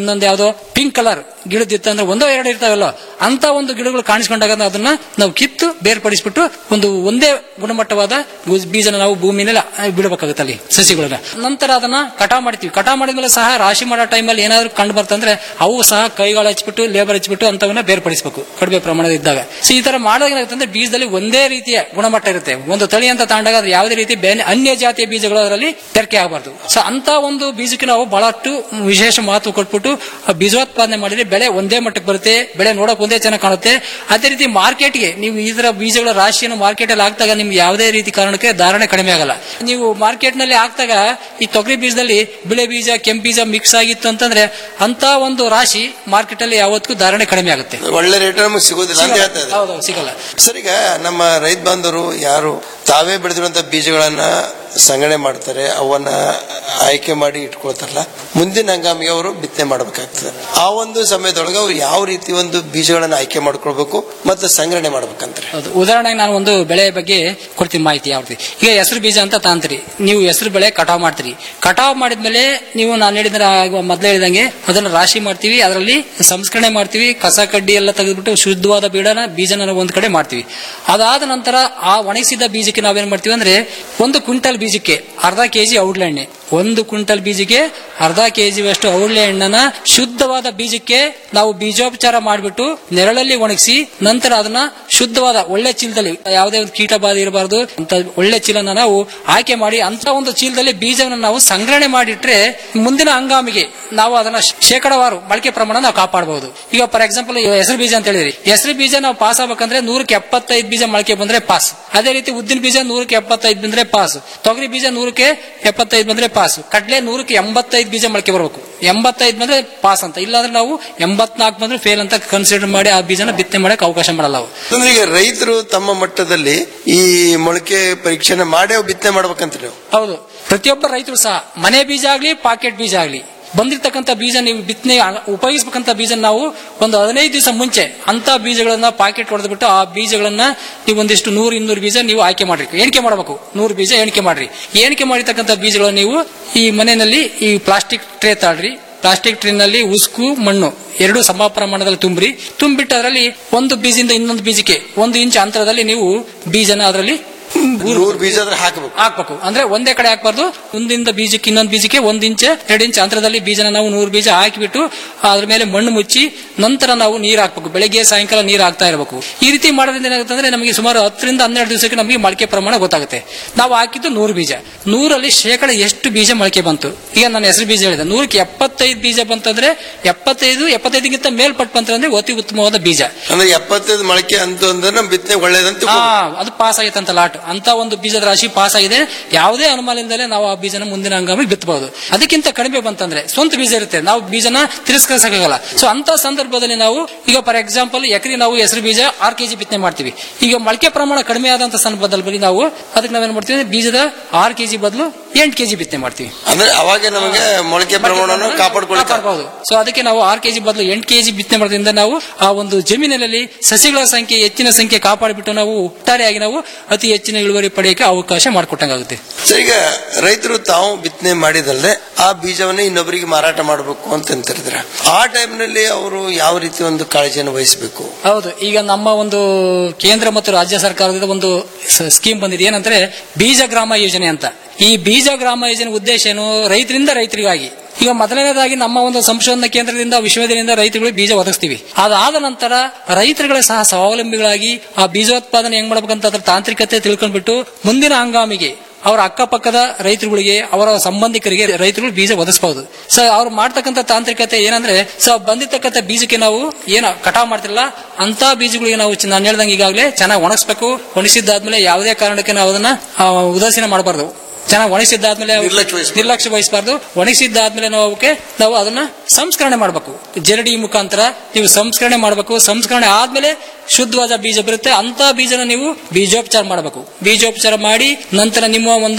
ಇನ್ನೊಂದು ಯಾವ್ದೋ ಪಿಂಕ್ ಕಲರ್ ಗಿಡದಿತ್ತು ಅಂದ್ರೆ ಒಂದೋ ಎರಡು ಇರ್ತಾವಲ್ಲ ಅಂತ ಒಂದು ಗಿಡಗಳು ಕಾಣಿಸ್ಕೊಂಡಾಗ ಅದನ್ನ ನಾವು ಕಿತ್ತು ಬೇರ್ಪಡಿಸ್ಬಿಟ್ಟು ಒಂದು ಒಂದೇ ಗುಣಮಟ್ಟವಾದ ಗು- ಬೀಜನ ನಾವು ಭೂಮಿನಲ್ಲಿ ಬಿಡಬೇಕಾಗುತ್ತೆ ಅಲ್ಲಿ ಸಸಿಗಳನ್ನ ನಂತರ ಅದನ್ನ ಕಟಾವ್ ಮಾಡ್ತೀವಿ ಕಟಾವ್ ಮಾಡಿದ್ಮೇಲೆ ಸಹ ರಾಶಿ ಮಾಡೋ ಟೈಮಲ್ಲಿ ಏನಾದ್ರು ಕಂಡು ಬರ್ತಂದ್ರೆ ಅವು ಸಹ ಕೈಗಳು ಹಚ್ಬಿಟ್ಟು ಲೇಬರ್ ಹಚ್ಬಿಟ್ಟು ಅಂತವನ್ನ ಬೇರ್ಪಡಿಸಬೇಕು ಕಡಿಮೆ ಪ್ರಮಾಣದ ಇದ್ದಾಗ ಸೊ ಈ ತರ ಮಾಡಿದಾಗ ಏನಾಗುತ್ತೆ ಅಂದ್ರೆ ಬೀಜದಲ್ಲಿ ಒಂದೇ ರೀತಿಯ ಗುಣಮಟ್ಟ ಇರುತ್ತೆ ಒಂದು ತಳಿ ಅಂತ ತಗೊಂಡಾಗ ಅದು ಯಾವುದೇ ರೀತಿ ಬೇರೆ ಅನ್ಯ ಜಾತಿಯ ಬೀಜಗಳು ಅದರಲ್ಲಿ ತೆರಕೆ ಆಗಬಾರ್ದು ಸೊ ಅಂತ ಒಂದು ಬೀಜಕ್ಕೆ ನಾವು ಬಹಳಷ್ಟು ವಿಶೇಷ ಮಹತ್ವ ಕೊಟ್ಬಿಟ್ಟು ಆ ಬೀಜೋತ್ಪಾದನೆ ಮಾಡಿದ್ರೆ ಬೆಳೆ ಒಂದೇ ಮಟ್ಟಕ್ಕೆ ಬರುತ್ತೆ ಬೆಳೆ ನೋಡಕ್ ಒಂದೇ ಚೆನ್ನಾಗಿ ಕಾಣುತ್ತೆ ಅದೇ ರೀತಿ ಮಾರ್ಕೆಟ್ಗೆ ನೀವು ಈ ತರ ಬೀಜಗಳ ರಾಶಿಯನ್ನು ಮಾರ್ಕೆಟ್ ಅಲ್ಲಿ ಹಾಕ್ದಾಗ ನಿಮ್ಗೆ ಯಾವುದೇ ರೀತಿ ಕಾರಣಕ್ಕೆ ಧಾರಣೆ ಕಡಿಮೆ ಆಗಲ್ಲ ನೀವು ಮಾರ್ಕೆಟ್ ನಲ್ಲಿ ಹಾಕ್ದಾಗ ಈ ತೊಗರಿ ಬೀಜದಲ್ಲಿ ಬಿಳೆ ಬೀಜ ಕೆಂಪು ಬೀಜ ಮಿಕ್ಸ್ ಆಗಿತ್ತು ಅಂತಂದ್ರೆ ಅಂತ ಒಂದು ರಾಶಿ ಮಾರ್ಕೆಟ್ ಅಲ್ಲಿ ಯಾವತ್ತಿಗೂ ಧಾರಣೆ ಕಡಿಮೆ ಆಗುತ್ತೆ ಒಳ್ಳೆ ರೇಟ್ ನಮಗೆ ಸಿಗೋದಿಲ್ಲ ಅಂತ ಹೇಳ್ತಾ ಇದ್ದಾರೆ ಹೌದು ಸಿಗಲ್ಲ ಸರ್ ಈಗ ನಮ್ಮ ರೈತ ಬಾಂಧವರು ಯಾರು ತಾವೇ ಬೆಳೆದಿರುವಂತ ಬೀಜಗಳನ್ನ ಸಂಗ್ರಹಣೆ ಮಾಡ್ತಾರೆ ಅವನ್ನ ಆಯ್ಕೆ ಮಾಡಿ ಇಟ್ಕೊಳ್ತಾರಲ್ಲ ಮುಂದಿನ ಹಂಗಾಮಿಗೆ ಅವರು ಬಿತ್ತನೆ ಮಾಡಬೇಕಾಗ್ತದೆ ಆ ಒಂದು ಸಮಯದೊಳಗೆ ಅವ್ರು ಯಾವ ರೀತಿ ಒಂದು ಬೀಜಗಳನ್ನ ಆಯ್ಕೆ ಮಾಡ್ಕೊಳ್ಬೇಕು ಮತ್ತೆ ಸಂಗ್ರಹಣೆ ಮಾಡ್ಬೇಕಂತಾರೆ ಹೌದು ಉದಾಹರಣೆಗೆ ನಾನು ಒಂದು ಬೆಳೆ ಬಗ್ಗೆ ಕೊಡ್ತೀನಿ ಮಾಹಿತಿ ಯಾವ ರೀತಿ ಈಗ ಹೆಸರು ಬೀಜ ಅಂತ ತಾಂತೀರಿ ನೀವು ಹೆಸರು ಬೆಳೆ ಕಟಾವ್ ಮಾಡ್ತೀರಿ ಕಟಾವ್ ಮಾಡಿದ್ಮೇಲೆ ನೀವು ನಾನು ಹೇಳಿದ್ರೆ ಮೊದಲೇ ಹೇಳಿದಂಗೆ ಅದನ್ನ ರಾಶಿ ಮಾಡ್ತೀವಿ ಅದರಲ್ಲಿ ಸಂಸ್ಕರಣೆ ಮಾಡ್ತೀವಿ ಕಸ ಕಡ್ಡಿ ಎಲ್ಲ ತೆಗೆದ್ಬಿಟ್ಟು ಶುದ್ಧವಾದ ಬೀಡನ ಬೀಜನ ನಾವು ಒಂದ್ ಕಡೆ ಮಾಡ್ತೀವಿ ಅದಾದ ನಂತರ ಆ ಒಣಗಿಸಿದ ಬೀಜಕ್ಕೆ ನಾವೇನ್ ಮಾಡ್ತೀವಿ ಅಂದ್ರೆ ಒಂದು ಕ್ವಿಂಟಲ್ ಬೀಜಕ್ಕೆ ಅರ್ಧ ಕೆಜಿ ಔಡ್ಲೆ ಎಣ್ಣೆ ಒಂದು ಕ್ವಿಂಟಲ್ ಬೀಜಕ್ಕೆ ಅರ್ಧ ಕೆಜಿ ಅಷ್ಟು ಔಡ್ಲೆ ಎಣ್ಣೆನ ಶುದ್ಧವಾದ ಬೀಜಕ್ಕೆ ನಾವು ಬೀಜೋಪಚಾರ ಮಾಡಿಬಿಟ್ಟು ನೆರಳಲ್ಲಿ ಒಣಗಿಸಿ ನಂತರ ಅದನ್ನ ಶುದ್ಧವಾದ ಒಳ್ಳೆ ಚೀಲದಲ್ಲಿ ಯಾವುದೇ ಒಂದು ಕೀಟ ಬಾಧೆ ಇರಬಾರದು ಅಂತ ಒಳ್ಳೆ ಚೀಲನ ನಾವು ಆಯ್ಕೆ ಮಾಡಿ ಅಂತ ಒಂದು ಚೀಲದಲ್ಲಿ ಬೀಜವನ್ನು ನಾವು ಸಂಗ್ರಹಣೆ ಮಾಡಿಟ್ರೆ ಮುಂದಿನ ಹಂಗಾಮಿಗೆ ನಾವು ಅದನ್ನ ಶೇಕಡವಾರು ಮೊಳಕೆ ಪ್ರಮಾಣ ನಾವು ಕಾಪಾಡಬಹುದು ಈಗ ಫಾರ್ ಎಕ್ಸಾಂಪಲ್ ಹೆಸರು ಬೀಜ ಅಂತ ಹೇಳಿದ್ರಿ ಹೆಸರು ಬೀಜ ನಾವು ಪಾಸ್ ಆಗ್ಬೇಕಂದ್ರೆ ನೂರಕ್ಕೆ ಎಪ್ಪತ್ತೈದು ಬೀಜ ಮೊಳಕೆ ಬಂದ್ರೆ ಪಾಸ್ ಅದೇ ರೀತಿ ಉದ್ದಿನ ಬೀಜ ನೂರಕ್ಕೆ ಎಪ್ಪತ್ತೈದು ಬಂದ್ರೆ ಪಾಸ್ ತೊಗರಿ ಬೀಜ ನೂರಕ್ಕೆ ಎಪ್ಪತ್ತೈದು ಬಂದ್ರೆ ಪಾಸ್ ಕಡ್ಲೆ ನೂರಕ್ಕೆ ಎಂಬತ್ತೈದು ಬೀಜ ಮೊಳಕೆ ಬರಬೇಕು ಎಂಬತ್ತೈದು ಬಂದ್ರೆ ಪಾಸ್ ಅಂತ ಇಲ್ಲಾಂದ್ರೆ ನಾವು ಎಂಬತ್ನಾಲ್ಕು ಬಂದ್ರೆ ಫೇಲ್ ಅಂತ ಕನ್ಸಿಡರ್ ಮಾಡಿ ಆ ಬೀಜನ ಬಿತ್ತನೆ ಮಾಡಕ್ ಅವಕಾಶ ಮಾಡಲ್ಲ ನಾವು ಅಂದ್ರೆ ಈಗ ರೈತರು ತಮ್ಮ ಮಟ್ಟದಲ್ಲಿ ಈ ಮೊಳಕೆ ಪರೀಕ್ಷೆನ ಮಾಡೇ ಬಿತ್ತನೆ ಮಾಡ್ಬೇಕಂತ ನೀವು ಹೌದು ಪ್ರತಿಯೊಬ್ಬ ರೈತರು ಸಹ ಮನೆ ಬೀಜ ಆಗ್ಲಿ ಪಾಕೆಟ್ ಬೀಜ ಆಗ್ಲಿ ಬಂದಿರ್ತಕ್ಕಂಥ ಬೀಜ ನೀವು ಬಿತ್ತನೆ ಉಪಯೋಗಿಸಬೇಕಂತ ಬೀಜ ನಾವು ಒಂದು ಹದಿನೈದು ದಿವಸ ಮುಂಚೆ ಅಂತ ಬೀಜಗಳನ್ನ ಪಾಕೆಟ್ ಹೊಡೆದ್ಬಿಟ್ಟು ಆ ಬೀಜಗಳನ್ನ ನೀವು ಒಂದಿಷ್ಟು ನೂರು ಇನ್ನೂರು ಬೀಜ ನೀವು ಆಯ್ಕೆ ಮಾಡ್ರಿ ಎಣಿಕೆ ಮಾಡಬೇಕು ನೂರು ಬೀಜ ಎಣಿಕೆ ಮಾಡ್ರಿ ಎಣಿಕೆ ಮಾಡಿರ್ತಕ್ಕಂಥ ಬೀಜಗಳನ್ನ ನೀವು ಈ ಮನೆಯಲ್ಲಿ ಈ ಪ್ಲಾಸ್ಟಿಕ್ ಟ್ರೇ ತಾಳ್ರಿ ಪ್ಲಾಸ್ಟಿಕ್ ಟ್ರೇನಲ್ಲಿ ಉಸ್ಕು ಮಣ್ಣು ಎರಡು ಸಮ ಪ್ರಮಾಣದಲ್ಲಿ ತುಂಬ್ರಿ ತುಂಬಿಟ್ಟು ಅದರಲ್ಲಿ ಒಂದು ಬೀಜದಿಂದ ಇನ್ನೊಂದು ಬೀಜಕ್ಕೆ ಒಂದು ಇಂಚ್ ಅಂತರದಲ್ಲಿ ನೀವು ಬೀಜನ ಅದರಲ್ಲಿ ನೂರು ಬೀಜ ಆದ್ರೆ ಹಾಕಬೇಕು ಹಾಕ್ಬೇಕು ಅಂದ್ರೆ ಒಂದೇ ಕಡೆ ಹಾಕ್ಬಾರ್ದು ಒಂದಿಂದ ಬೀಜಕ್ಕೆ ಇನ್ನೊಂದು ಬೀಜಕ್ಕೆ ಒಂದ್ ಇಂಚ್ ಎರಡು ಇಂಚ್ ಅಂತರದಲ್ಲಿ ಬೀಜನ ನಾವು ನೂರು ಬೀಜ ಹಾಕಿಬಿಟ್ಟು ಅದ್ರ ಮೇಲೆ ಮಣ್ಣು ಮುಚ್ಚಿ ನಂತರ ನಾವು ನೀರು ಹಾಕ್ಬೇಕು ಬೆಳಗ್ಗೆ ಸಾಯಂಕಾಲ ನೀರು ಹಾಕ್ತಾ ಇರಬೇಕು ಈ ರೀತಿ ಮಾಡೋದ್ರಿಂದ ಏನಾಗುತ್ತೆ ಅಂದ್ರೆ ನಮಗೆ ಸುಮಾರು ಹತ್ತರಿಂದ ಹನ್ನೆರಡು ದಿವಸಕ್ಕೆ ನಮಗೆ ಮೊಳಕೆ ಪ್ರಮಾಣ ಗೊತ್ತಾಗುತ್ತೆ ನಾವು ಹಾಕಿದ್ದು ನೂರು ಬೀಜ ನೂರಲ್ಲಿ ಶೇಕಡ ಎಷ್ಟು ಬೀಜ ಮೊಳಕೆ ಬಂತು ಈಗ ನಾನು ಹೆಸರು ಬೀಜ ಹೇಳಿದೆ ನೂರಕ್ಕೆ ಎಪ್ಪತ್ತೈದು ಬೀಜ ಬಂತಂದ್ರೆ ಎಪ್ಪತ್ತೈದು ಎಪ್ಪತ್ತೈದಕ್ಕಿಂತ ಮೇಲ್ಪಟ್ಟು ಬಂತಂದ್ರೆ ಅತಿ ಉತ್ತಮವಾದ ಬೀಜ ಅಂದ್ರೆ ಎಪ್ಪತ್ತೈದು ಮೊಳಕೆ ಅಂತ ಅಂದ್ರೆ ನಮ್ಮ ಬಿತ್ತನೆ ಒಳ್ಳೇದಂತ ಆ, ಅದು ಪಾಸ್ ಆಗೈತೆ ಅಂತ ಲಾಟ್ ಅಂತ ಒಂದು ಬೀಜದ ರಾಶಿ ಪಾಸ್ ಆಗಿದೆ ಯಾವುದೇ ಅನುಮಾನದಿಂದಲೇ ನಾವು ಆ ಬೀಜನ ಮುಂದಿನ ಹಂಗಾಮಿಗೆ ಬಿತ್ತಬಹುದು ಅದಕ್ಕಿಂತ ಕಡಿಮೆ ಬಂತಂದ್ರೆ ಸ್ವಂತ ಬೀಜ ಇರುತ್ತೆ ನಾವು ಬೀಜನ ತಿರಸ್ಕರಿಸಕ್ಕಾಗಲ್ಲ ಸೊ ಅಂತ ಸಂದರ್ಭದಲ್ಲಿ ನಾವು ಈಗ ಫಾರ್ ಎಕ್ಸಾಂಪಲ್ ಎಕರೆ ನಾವು ಹೆಸರು ಬೀಜ ಆರ್ ಕೆಜಿ ಬಿತ್ತನೆ ಮಾಡ್ತೀವಿ ಈಗ ಮೊಳಕೆ ಪ್ರಮಾಣ ಕಡಿಮೆ ಆದಂತ ಸಂದರ್ಭದಲ್ಲಿ ನಾವು ಅದಕ್ಕೆ ನಾವೇನ್ ಮಾಡ್ತೀವಿ ಅಂದ್ರೆ ಬೀಜದ ಆರ್ ಕೆಜಿ ಬದಲು ಎಂಟು ಕೆಜಿ ಬಿತ್ತನೆ ಮಾಡ್ತೀವಿ ಅಂದ್ರೆ ಅವಾಗ ನಮಗೆ ಮೊಳಕೆ ಪ್ರಮಾಣವನ್ನು ಕಾಪಾಡ್ಕೊಳ್ಳಿಕ್ಕೆ ಕಾಪಾಡಬಹುದು ಸೊ ಅದಕ್ಕೆ ನಾವು ಆರು ಕೆಜಿ ಬದಲು ಎಂಟು ಕೆಜಿ ಬಿತ್ತನೆ ಮಾಡೋದ್ರಿಂದ ನಾವು ಆ ಒಂದು ಜಮೀನಿನಲ್ಲಿ ಸಸಿಗಳ ಸಂಖ್ಯೆ ಹೆಚ್ಚಿನ ಸಂಖ್ಯೆ ಕಾಪಾಡಿಬಿಟ್ಟು ನಾವು ಒಟ್ಟಾರೆಯಾಗಿ ನಾವು ಅತಿ ಹೆಚ್ಚಿನ ಇಳುವರಿ ಪಡೆಯಕ್ಕೆ ಅವಕಾಶ ಮಾಡಿಕೊಟ್ಟಂಗಾಗುತ್ತೆ ಸರ್, ಈಗ ರೈತರು ತಾವು ಬಿತ್ತನೆ ಮಾಡಿದಲ್ಲದೆ ಆ ಬೀಜವನ್ನೇ ಇನ್ನೊಬ್ಬರಿಗೆ ಮಾರಾಟ ಮಾಡಬೇಕು ಅಂತ ಅಂತಿರ್ತಾರೆ ಆ ಟೈಮ್ನಲ್ಲಿ ಅವರು ಯಾವ ರೀತಿ ಒಂದು ಕಾಳಜಿಯನ್ನು ವಹಿಸಬೇಕು ಹೌದು ಈಗ ನಮ್ಮ ಒಂದು ಕೇಂದ್ರ ಮತ್ತು ರಾಜ್ಯ ಸರ್ಕಾರದ ಒಂದು ಸ- ಸ್ಕೀಮ್ ಬಂದಿದೆ ಏನಂದ್ರೆ ಬೀಜ ಗ್ರಾಮ ಯೋಜನೆ ಅಂತ ಈ ಬೀಜ ಗ್ರಾಮ ಯೋಜನೆ ಉದ್ದೇಶ ಏನು ರೈತರಿಂದ ರೈತರಿಗಾಗಿ ಈಗ ಮೊದಲನೇದಾಗಿ ನಮ್ಮ ಒಂದು ಸಂಶೋಧನಾ ಕೇಂದ್ರದಿಂದ ವಿಶ್ವವಿದ್ಯಾಲಯದಿಂದ ರೈತರುಗಳಿಗೆ ಬೀಜ ಒದಗಿಸ್ತೀವಿ ಅದಾದ ನಂತರ ರೈತರುಗಳೇ ಸಹ ಸ್ವಾವಲಂಬಿಗಳಾಗಿ ಆ ಬೀಜೋತ್ಪಾದನೆ ಹೆಂಗ್ ಮಾಡ್ಬೇಕಂತ ಅದ್ರ ತಾಂತ್ರಿಕತೆ ತಿಳ್ಕೊಂಡ್ಬಿಟ್ಟು ಮುಂದಿನ ಹಂಗಾಮಿಗೆ ಅವರ ಅಕ್ಕಪಕ್ಕದ ರೈತರುಗಳಿಗೆ ಅವರ ಸಂಬಂಧಿಕರಿಗೆ ರೈತರುಗಳು ಬೀಜ ಒದಗಿಸಬಹುದು ಸೊ ಅವ್ರು ಮಾಡ್ತಕ್ಕಂಥ ತಾಂತ್ರಿಕತೆ ಏನಂದ್ರೆ ಸೊ ಬಂದಿರ್ತಕ್ಕಂಥ ಬೀಜಕ್ಕೆ ನಾವು ಏನು ಕಟಾವ್ ಮಾಡ್ತಿರಲ್ಲ ಅಂತ ಬೀಜಗಳಿಗೆ ನಾವು ಚ- ನಾನು ಹೇಳ್ದಂಗೆ ಈಗಾಗಲೇ ಚೆನ್ನಾಗಿ ಒಣಗಿಸ್ಬೇಕು ಒಣಗಿಸಿದ್ದಾದ್ಮೇಲೆ ಯಾವುದೇ ಕಾರಣಕ್ಕೆ ನಾವು ಅದನ್ನ ಆ, ಉದಾಸೀನ ಮಾಡಬಾರ್ದು ಚೆನ್ನಾಗಿ ಒಣಗಿಸಿದ್ದಾದ್ಮೇಲೆ ಅವು- ನಿರ್ಲಕ್ಷ್ಯ ವಹಿಸಬಾರ್ದು ಒಣಗಿಸಿದ್ದಾದ್ಮೇಲೆ ನಾವು ಅವಕ್ಕೆ ನಾವು ಅದನ್ನ ಸಂಸ್ಕರಣೆ ಮಾಡಬೇಕು ಜರಡಿ ಮುಖಾಂತರ ನೀವು ಸಂಸ್ಕರಣೆ ಮಾಡಬೇಕು ಸಂಸ್ಕರಣೆ ಆದ್ಮೇಲೆ ಶುದ್ಧವಾದ ಬೀಜ ಬರುತ್ತೆ ಅಂತ ಬೀಜನ ನೀವು ಬೀಜೋಪಚಾರ ಮಾಡಬೇಕು ಬೀಜೋಪಚಾರ ಮಾಡಿ ನಂತರ ನಿಮ್ಮ ಒಂದು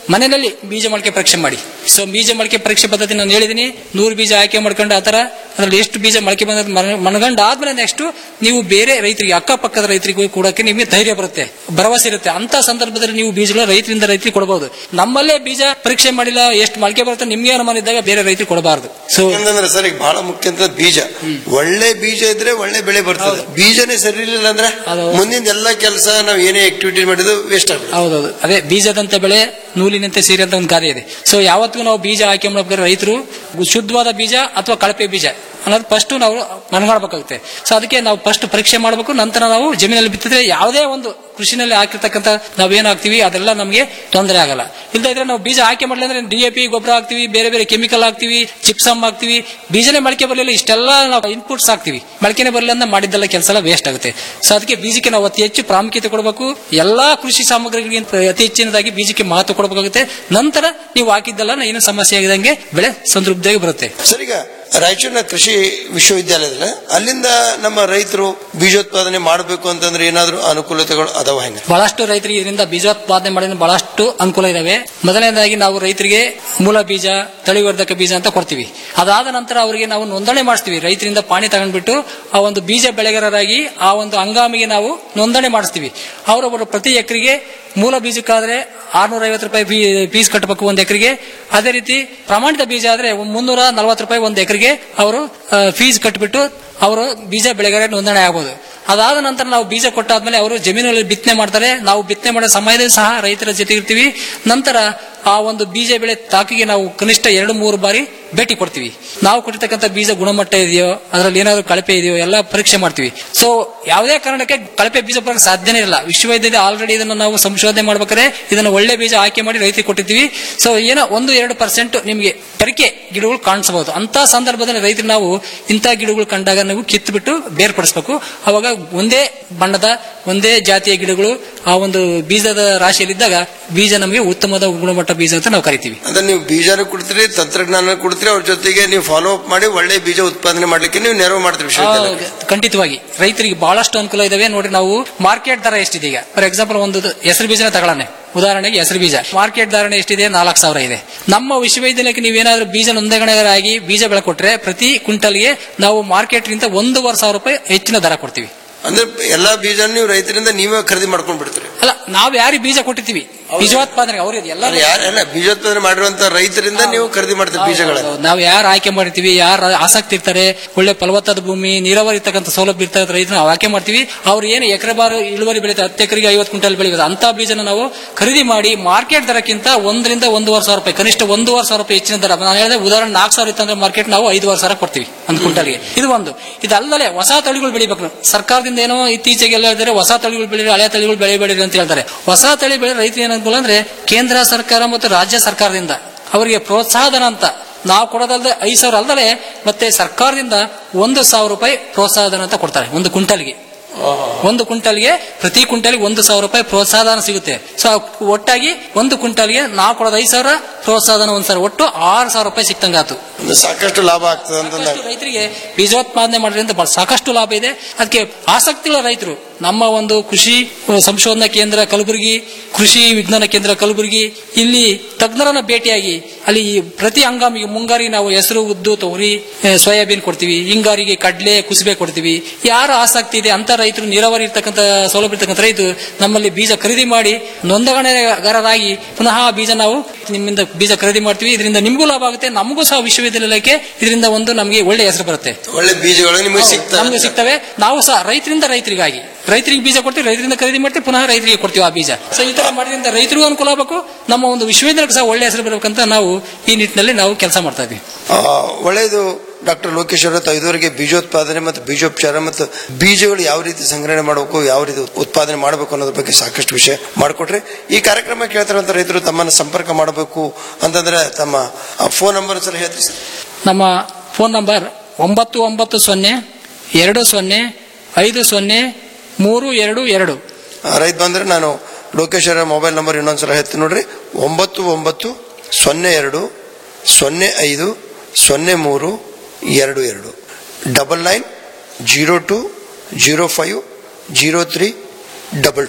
ಮನೆಯಲ್ಲಿ ಬೀಜ ಮೊಳಕೆ ಪರೀಕ್ಷೆ ಮಾಡಿ ಸೊ ಬೀಜ ಮೊಳಕೆ ಪರೀಕ್ಷೆ ಪದ್ಧತಿ ನಾನು ಹೇಳಿದೀನಿ ನೂರು ಬೀಜ ಆಯ್ಕೆ ಮಾಡ್ಕೊಂಡು ಆತರ ಅದ್ರಲ್ಲಿ ಎಷ್ಟು ಬೀಜ ಮೊಳಕೆ ಬಂದ ಮನಗಂಡು ಆದ್ಮೇಲೆ ನೆಕ್ಸ್ಟ್ ನೀವು ಬೇರೆ ರೈತರಿಗೆ ಅಕ್ಕಪಕ್ಕದ ರೈತರಿಗೆ ಕೊಡಕ್ಕೆ ನಿಮಗೆ ಧೈರ್ಯ ಬರುತ್ತೆ ಭರವಸೆ ಇರುತ್ತೆ ಅಂತ ಸಂದರ್ಭದಲ್ಲಿ ನೀವು ಬೀಜಗಳು ರೈತರಿಂದ ರೈತರಿಗೆ ಕೊಡಬಹುದು ನಮ್ಮಲ್ಲೇ ಬೀಜ ಪರೀಕ್ಷೆ ಮಾಡಿಲ್ಲ ಎಷ್ಟು ಮೊಳಕೆ ಬರುತ್ತೆ ನಿಮ್ಗೆ ಅನುಮಾನ ಇದ್ದಾಗ ಬೇರೆ ರೈತರಿಗೆ ಕೊಡಬಾರದು ಸೊ ಯಾಕಂದ್ರೆ ಸರ್ ಈಗ ಬಹಳ ಮುಖ್ಯ ಅಂತ ಬೀಜ ಒಳ್ಳೆ ಬೀಜ ಇದ್ರೆ ಒಳ್ಳೆ ಬೆಳೆ ಬರ್ತದೆ ಬೀಜನೇ ಸರಿ ಇರಲಿಲ್ಲ ಅಂದ್ರೆ ಮುಂದಿನ ಎಲ್ಲಾ ಕೆಲಸ ನಾವು ಏನೇ ಆಕ್ಟಿವಿಟಿ ಮಾಡಿದ್ರು ವೇಸ್ಟ್ ಆಗುತ್ತೆ ಹೌದೌದು ಅದೇ ಬೀಜದಂತೆ ಬೆಳೆ ನೂಲಿನಂತೆ ಸೀರೆ ಅಂತ ಒಂದು ಗಾದೆ ಇದೆ ಸೊ ಯಾವತ್ತಿಗೂ ನಾವು ಬೀಜ ಆಯ್ಕೆ ಮಾಡ್ಬೇಕಾದ್ರೆ ರೈತರು ಶುದ್ಧವಾದ ಬೀಜ ಅಥವಾ ಕಳಪೆ ಬೀಜ ಅನ್ನೋದು ಫಸ್ಟ್ ನಾವು ಮನಗಾಡ್ಬೇಕಾಗುತ್ತೆ ಸೊ ಅದಕ್ಕೆ ನಾವು ಫಸ್ಟ್ ಪರೀಕ್ಷೆ ಮಾಡಬೇಕು ನಂತರ ನಾವು ಜಮೀನಲ್ಲಿ ಬಿತ್ತಿದ್ರೆ ಯಾವುದೇ ಒಂದು ಕೃಷಿನಲ್ಲಿ ಹಾಕಿರ್ತಕ್ಕಂಥ ನಾವೇನು ಹಾಕ್ತಿವಿ ಅದೆಲ್ಲ ನಮಗೆ ತೊಂದರೆ ಆಗಲ್ಲ ಇಲ್ಲದ ಇದ್ರೆ ನಾವು ಬೀಜ ಆಯ್ಕೆ ಮಾಡಲಿ ಅಂದ್ರೆ ಡಿ ಎ ಪಿ ಗೊಬ್ಬರ ಹಾಕ್ತಿವಿ ಬೇರೆ ಬೇರೆ ಕೆಮಿಕಲ್ ಹಾಕ್ತಿವಿ ಚಿಪ್ಸಮ್ ಹಾಕ್ತಿವಿ ಬೀಜನೇ ಮೊಳಕೆ ಬರಲಿಲ್ಲ ಇಷ್ಟೆಲ್ಲ ನಾವು ಇನ್ಪುಟ್ಸ್ ಹಾಕ್ತಿವಿ ಮೊಳಕೆನೆ ಬರಲಿಲ್ಲ ಅಂದ್ರೆ ಮಾಡಿದ್ದೆಲ್ಲ ಕೆಲಸ ಎಲ್ಲ ವೇಸ್ಟ್ ಆಗುತ್ತೆ ಸೊ ಅದಕ್ಕೆ ಬೀಜಕ್ಕೆ ನಾವು ಅತಿ ಹೆಚ್ಚು ಪ್ರಾಮುಖ್ಯತೆ ಕೊಡಬೇಕು ಎಲ್ಲಾ ಕೃಷಿ ಸಾಮಗ್ರಿಗಳಿಗಿಂತ ಅತಿ ಹೆಚ್ಚಿನದಾಗಿ ಬೀಜಕ್ಕೆ ಮಹತ್ವ ಕೊಡಬೇಕಾಗುತ್ತೆ ನಂತರ ನೀವು ಹಾಕಿದ್ದೆಲ್ಲ ಏನು ಸಮಸ್ಯೆ ಆಗಿದಂಗೆ ಬೆಳೆ ಸಮೃದ್ಧಿಯಾಗಿ ಬರುತ್ತೆ ಸರ್ ಈಗ ರಾಯಚೂರಿನ ಕೃಷಿ ವಿಶ್ವವಿದ್ಯಾಲಯದಲ್ಲಿ ಅಲ್ಲಿಂದ ನಮ್ಮ ರೈತರು ಬೀಜೋತ್ಪಾದನೆ ಮಾಡಬೇಕು ಅಂತಂದ್ರೆ ಏನಾದ್ರೂ ಅನುಕೂಲತೆಗಳು ಅದಾವ ಹೆಂಗ ಬಹಳಷ್ಟು ರೈತರಿಗೆ ಇದರಿಂದ ಬೀಜೋತ್ಪಾದನೆ ಮಾಡಿದ ಬಹಳಷ್ಟು ಅನುಕೂಲ ಇದಾವೆ ಮೊದಲನೇದಾಗಿ ನಾವು ರೈತರಿಗೆ ಮೂಲ ಬೀಜ ತಳಿವರ್ಧಕ ಬೀಜ ಅಂತ ಕೊಡ್ತೀವಿ ಅದಾದ ನಂತರ ಅವರಿಗೆ ನಾವು ನೋಂದಣಿ ಮಾಡಿಸ್ತೀವಿ ರೈತರಿಂದ ಪಾಣಿ ತಗೊಂಡ್ಬಿಟ್ಟು ಆ ಒಂದು ಬೀಜ ಬೆಳೆಗಾರರಾಗಿ ಆ ಒಂದು ಹಂಗಾಮಿಗೆ ನಾವು ನೋಂದಣಿ ಮಾಡಿಸ್ತೀವಿ ಅವರೊಬ್ಬರು ಪ್ರತಿ ಎಕರೆಗೆ ಮೂಲ ಬೀಜಕ್ಕಾದ್ರೆ ಆರ್ನೂರ ಐವತ್ತು ರೂಪಾಯಿ ಫೀಸ್ ಕಟ್ಟಬೇಕು ಒಂದು ಎಕರೆಗೆ ಅದೇ ರೀತಿ ಪ್ರಮಾಣಿತ ಬೀಜ ಆದ್ರೆ ಮುನ್ನೂರ ನಲವತ್ತು ರೂಪಾಯಿ ಒಂದು ಎಕರೆಗೆ ಅವರು ಫೀಸ್ ಕಟ್ಬಿಟ್ಟು ಅವರು ಬೀಜ ಬೆಳೆಗಾರ ನೋಂದಣಿ ಆಗಬಹುದು ಅದಾದ ನಂತರ ನಾವು ಬೀಜ ಕೊಟ್ಟಾದ್ಮೇಲೆ ಅವರು ಜಮೀನಲ್ಲಿ ಬಿತ್ತನೆ ಮಾಡ್ತಾರೆ ನಾವು ಬಿತ್ತನೆ ಮಾಡೋ ಸಮಯದಲ್ಲಿ ಸಹ ರೈತರ ಜೊತೆ ಇರ್ತೀವಿ ನಂತರ ಆ ಒಂದು ಬೀಜ ಬೆಳೆ ತಾಕಿಗೆ ನಾವು ಕನಿಷ್ಠ ಎರಡು ಮೂರು ಬಾರಿ ಭೇಟಿ ಕೊಡ್ತೀವಿ ನಾವು ಕೊಟ್ಟಿರ್ತಕ್ಕಂಥ ಬೀಜ ಗುಣಮಟ್ಟ ಇದೆಯೋ ಅದರಲ್ಲಿ ಏನಾದ್ರು ಕಳಪೆ ಇದೆಯೋ ಎಲ್ಲ ಪರೀಕ್ಷೆ ಮಾಡ್ತೀವಿ ಸೊ ಯಾವುದೇ ಕಾರಣಕ್ಕೆ ಕಳಪೆ ಬೀಜ ಬರೋಕೆ ಸಾಧ್ಯನೇ ಇಲ್ಲ ವಿಶ್ವವಿದ್ಯಾಲಯ ಆಲ್ರೆಡಿ ಇದನ್ನು ನಾವು ಸಂಶೋಧನೆ ಮಾಡ್ಬೇಕಾದ್ರೆ ಇದನ್ನು ಒಳ್ಳೆ ಬೀಜ ಆಯ್ಕೆ ಮಾಡಿ ರೈತರಿಗೆ ಕೊಟ್ಟಿದ್ದೀವಿ ಸೊ ಏನೋ ಒಂದು ಎರಡು ಪರ್ಸೆಂಟ್ ನಿಮಗೆ ಪರಿಕೆ ಗಿಡಗಳು ಕಾಣಿಸಬಹುದು ಅಂತ ಸಂದರ್ಭದಲ್ಲಿ ರೈತರು ನಾವು ಇಂಥ ಗಿಡಗಳು ಕಂಡಾಗ ನಾವು ಕಿತ್ತು ಬಿಟ್ಟು ಬೇರ್ಪಡಿಸಬೇಕು ಅವಾಗ ಒಂದೇ ಬಣ್ಣದ ಒಂದೇ ಜಾತಿಯ ಗಿಡಗಳು ಆ ಒಂದು ಬೀಜದ ರಾಶಿಯಲ್ಲಿದ್ದಾಗ ಬೀಜ ನಮಗೆ ಉತ್ತಮವಾದ ಗುಣಮಟ್ಟ ಬೀಜ ಅಂತ ನಾವು ಕರಿತೀವಿ ಅಂದ್ರೆ ನೀವು ಬೀಜನೂ ಕೊಡ್ತೀರಿ ತಂತ್ರಜ್ಞಾನ ಕೊಡ್ತೀರಿ ಅವ್ರ ಜೊತೆಗೆ ನೀವು ಫಾಲೋ ಅಪ್ ಮಾಡಿ ಒಳ್ಳೆ ಬೀಜ ಉತ್ಪಾದನೆ ಮಾಡ್ಲಿಕ್ಕೆ ನೀವು ನೆರವು ಮಾಡ್ತೀರಿ ವಿಶ್ವವಿದ್ಯಾಲಯ ಹೌದು, ಖಂಡಿತವಾಗಿ ರೈತರಿಗೆ ಬಹಳಷ್ಟು ಅನುಕೂಲ ಇದಾವೆ ನೋಡಿ ನಾವು ಮಾರ್ಕೆಟ್ ದರ ಎಷ್ಟಿದೆ ಈಗ ಫಾರ್ ಎಕ್ಸಾಂಪಲ್ ಒಂದು ಹೆಸರು ಬೀಜನ ತಗೊಳ್ಳೋಣ ಉದಾಹರಣೆಗೆ ಹೆಸರು ಬೀಜ ಮಾರ್ಕೆಟ್ ಧಾರಣೆ ಎಷ್ಟಿದೆ ನಾಲ್ಕು ಸಾವಿರ ಇದೆ ನಮ್ಮ ವಿಶ್ವವಿದ್ಯಾಲಯಕ್ಕೆ ನೀವೇನಾದ್ರೂ ಬೀಜ ನೋಂದಣಿಗಾರಾಗಿ ಬೀಜ ಬೆಳೆ ಕೊಟ್ರೆ ಪ್ರತಿ ಕ್ವಿಂಟಲ್ಗೆ ನಾವು ಮಾರ್ಕೆಟ್ಗಿಂತ ಒಂದೂವರೆ ಸಾವಿರ ರೂಪಾಯಿ ಹೆಚ್ಚಿನ ದರ ಕೊಡ್ತೀವಿ ಅಂದ್ರೆ ಎಲ್ಲಾ ಬೀಜ ನೀವು ರೈತರಿಂದ ನೀವೇ ಖರೀದಿ ಮಾಡ್ಕೊಂಡ್ ಬಿಡ್ತೀರಿ ಅಲ್ಲ ನಾವ್ ಯಾರಿಗೆ ಬೀಜ ಕೊಟ್ಟಿರ್ತೀವಿ ಬೀಜೋತ್ಪಾದನೆ ಅವ್ರಿಗೆ ಎಲ್ಲ ಯಾರೆಲ್ಲ ಬೀಜೋತ್ಪಾದನೆ ಮಾಡಿರುವಂತ ರೈತರಿಂದ ನೀವು ಖರೀದಿ ಮಾಡ್ತೀರಿ ಬೀಜಗಳನ್ನ ನಾವು ಯಾರು ಆಯ್ಕೆ ಮಾಡಿರ್ತೀವಿ ಯಾರು ಆಸಕ್ತಿ ಇರ್ತಾರೆ ಒಳ್ಳೆ ಫಲವತ್ತಾದ ಭೂಮಿ ನೀರಾವರಿ ಇರ್ತಕ್ಕಂಥ ಸೌಲಭ್ಯ ಇರ್ತಕ್ಕಂಥ ರೈತರು ನಾವು ಆಯ್ಕೆ ಮಾಡ್ತೀವಿ ಅವ್ರು ಏನು ಎಕರೆ ಬಾರು ಇಳುವರಿ ಬೆಳೀತಾರೆ ಹತ್ತು ಎಕರೆಗೆ ಐವತ್ತು ಕ್ವಿಂಟಲ್ ಬೆಳೆಯೋದು ಅಂತ ಬೀಜನ ನಾವು ಖರೀದಿ ಮಾಡಿ ಮಾರ್ಕೆಟ್ ದರಕ್ಕಿಂತ ಒಂದರಿಂದ ಒಂದೂವರೆ ಸಾವಿರ ರೂಪಾಯಿ ಕನಿಷ್ಠ ಒಂದೂವರೆ ಸಾವಿರ ರೂಪಾಯಿ ಹೆಚ್ಚಿನ ದರ ನಾನು ಹೇಳಿದ್ರೆ ಉದಾಹರಣೆ ನಾಲ್ಕು ಸಾವಿರ ಇತ್ತಂದ್ರೆ ಮಾರ್ಕೆಟ್ ನಾವು ಐದುವರೆ ಸಾವಿರ ಕೊಡ್ತೀವಿ ಒಂದು ಕ್ವಿಂಟಲ್ಗೆ ಇದು ಒಂದು ಇದಲ್ಲದೆ ಹೊಸ ತಳಿಗಳು ಬೆಳಿಬೇಕು ನಾವು. ಸರ್ಕಾರದಿಂದ ಏನೋ ಇತ್ತೀಚೆಗೆ ಎಲ್ಲ ಹೇಳಿದ್ರೆ ಹೊಸ ತಳಿಗಳು ಬೆಳೀರಿ ಹಳೆ ತಳಿಗಳು ಬೆಳೆಬೇಡಿರಿ ಅಂತ ಹೇಳ್ತಾರೆ ಹೊಸ ತಳಿ ಬೆಳೆ ರೈತರು ಏನ್ ಅನುಕೂಲ ಅಂದ್ರೆ ಕೇಂದ್ರ ಸರ್ಕಾರ ಮತ್ತು ರಾಜ್ಯ ಸರ್ಕಾರದಿಂದ ಅವರಿಗೆ ಪ್ರೋತ್ಸಾಹಧನ ಅಂತ ನಾವು ಕೊಡೋದಲ್ಲದೆ ಐದು ಸಾವಿರ ಅಲ್ಲದೆ ಮತ್ತೆ ಸರ್ಕಾರದಿಂದ ಒಂದು ಸಾವಿರ ರೂಪಾಯಿ ಪ್ರೋತ್ಸಾಹಧನ ಅಂತ ಕೊಡ್ತಾರೆ ಒಂದು ಕ್ವಿಂಟಲ್ಗೆ ಒಂದು ಕ್ವಿಂಟಲ್ಗೆ ಪ್ರತಿ ಕ್ವಿಂಟಲ್ಗೆ ಒಂದು ಸಾವಿರ ರೂಪಾಯಿ ಪ್ರೋತ್ಸಾಹಧನ ಸಿಗುತ್ತೆ ಸೊ ಒಟ್ಟಾಗಿ ಒಂದು ಕ್ವಿಂಟಲ್ಗೆ ನಾವು ಕೊಡೋದು ಐದು ಸಾವಿರ ಪ್ರೋತ್ಸಾಹಧನ ಒಂದ್ ಸಾವಿರ ಒಟ್ಟು ಆರು ಸಾವಿರ ರೂಪಾಯಿ ಸಿಕ್ತಂಗಾತು ಒಂದು ಸಾಕಷ್ಟು ಲಾಭ ಆಗ್ತದೆ ಅಂತಂದಾಗ ರೈತರಿಗೆ ಬೀಜೋತ್ಪಾದನೆ ಮಾಡೋದ್ರಿಂದ ಬಹಳ ಸಾಕಷ್ಟು ಲಾಭ ಇದೆ ಅದಕ್ಕೆ ಆಸಕ್ತಿಗಳ ರೈತರು ನಮ್ಮ ಒಂದು ಕೃಷಿ ಸಂಶೋಧನಾ ಕೇಂದ್ರ ಕಲಬುರಗಿ ಕೃಷಿ ವಿಜ್ಞಾನ ಕೇಂದ್ರ ಕಲಬುರಗಿ ಇಲ್ಲಿ ತಜ್ಞರನ್ನ ಭೇಟಿಯಾಗಿ ಅಲ್ಲಿ ಪ್ರತಿ ಹಂಗಾಮಿಗೆ ಮುಂಗಾರಿಗೆ ನಾವು ಹೆಸರು ಉದ್ದು ತೊಗರಿ ಆ, ಸೋಯಾಬೀನ್ ಕೊಡ್ತೀವಿ ಹಿಂಗಾರಿಗೆ ಕಡ್ಲೆ ಕುಸುಬೆ ಕೊಡ್ತೀವಿ ಯಾರ ಆಸಕ್ತಿ ಇದೆ ಅಂತ ರೈತರು ನೀರಾವರಿ ಇರ್ತಕ್ಕಂಥ ಸೌಲಭ್ಯ ಇರ್ತಕ್ಕಂಥ ರೈತರು ನಮ್ಮಲ್ಲಿ ಬೀಜ ಖರೀದಿ ಮಾಡಿ ನೋಂದಣಿಗಾರರಾಗಿ ಪುನಃ ಆ ಬೀಜ ನಾವು ನಿಮ್ಮಿಂದ ಬೀಜ ಖರೀದಿ ಮಾಡ್ತೀವಿ ಇದರಿಂದ ನಿಮಗೂ ಲಾಭ ಆಗುತ್ತೆ ನಮಗೂ ಸಹ ವಿಶ್ವವಿದ್ಯಾಲಯಕ್ಕೆ ಇದರಿಂದ ಒಂದು ನಮಗೆ ಒಳ್ಳೆ ಹೆಸರು ಬರುತ್ತೆ ಒಳ್ಳೆ ಬೀಜಗಳು ನಿಮಗೆ ಸಿಗ್ತವೆ ನಮ್ಗೆ ಸಿಗ್ತವೆ ನಾವು ಸಹ ರೈತರಿಂದ ರೈತರಿಗಾಗಿ ರೈತರಿಗೆ ಬೀಜ ಕೊಡ್ತೀವಿ ರೈತರಿಂದ ಖರೀದಿ ಮಾಡ್ತೀವಿ ಪುನಃ ರೈತರಿಗೆ ಕೊಡ್ತೀವಿ ಆ ಬೀಜ ಸೊ ಈ ತರ ಮಾಡೋದ್ರಿಂದ ರೈತರಿಗೂ ಅನುಕೂಲ ಆಗಬೇಕು ನಮ್ಮ ಒಂದು ವಿಶ್ವವಿದ್ಯಾಲಯಕ್ಕೆ ಸಹ ಒಳ್ಳೆ ಹೆಸರು ಬರಬೇಕಂತ ನಾವು ಈ ನಿಟ್ಟಿನಲ್ಲಿ ನಾವು ಕೆಲಸ ಮಾಡ್ತಾ ಇದ್ವಿ ಆ, ಒಳ್ಳೆಯದು ಡಾಕ್ಟರ್ ಲೋಕೇಶ್ ಅವರ ತಾವು ಇದುವರೆಗೆ ಬೀಜೋತ್ಪಾದನೆ ಮತ್ತು ಬೀಜೋಪಚಾರ ಮತ್ತು ಬೀಜಗಳು ಯಾವ ರೀತಿ ಸಂಗ್ರಹಣೆ ಮಾಡಬೇಕು ಯಾವ ರೀತಿ ಉತ್ಪಾದನೆ ಮಾಡಬೇಕು ಅನ್ನೋದ್ರ ಬಗ್ಗೆ ಸಾಕಷ್ಟು ವಿಷಯ ಮಾಡಿಕೊಟ್ರೆ ಈ ಕಾರ್ಯಕ್ರಮ ಕೇಳ್ತಿರುವಂತ ರೈತರು ತಮ್ಮನ್ನು ಸಂಪರ್ಕ ಮಾಡಬೇಕು ಅಂತಂದ್ರೆ ತಮ್ಮ ಫೋನ್ ನಂಬರ್ ಸಲ ಹೇಳ್ತೀವಿ ಸರ್ ನಮ್ಮ ಫೋನ್ ನಂಬರ್ ಒಂಬತ್ತು ಒಂಬತ್ತು ಸೊನ್ನೆ ಎರಡು ಸೊನ್ನೆ ಐದು ಸೊನ್ನೆ ಮೂರು ಎರಡು ಎರಡು ಆ, ರೈತ ಬಂದ್ರೆ ನಾನು ಲೋಕೇಶ್ ಅವರ ಮೊಬೈಲ್ ನಂಬರ್ ಇನ್ನೊಂದ್ಸಲ ಹೇಳ್ತೀನಿ ನೋಡ್ರಿ ಒಂಬತ್ತು ಒಂಬತ್ತು ಸೊನ್ನೆ ಎರಡು ಸೊನ್ನೆ ಐದು ಸೊನ್ನೆ ಮೂರು ಎರಡು ಎರಡು double nine zero two zero five zero three double two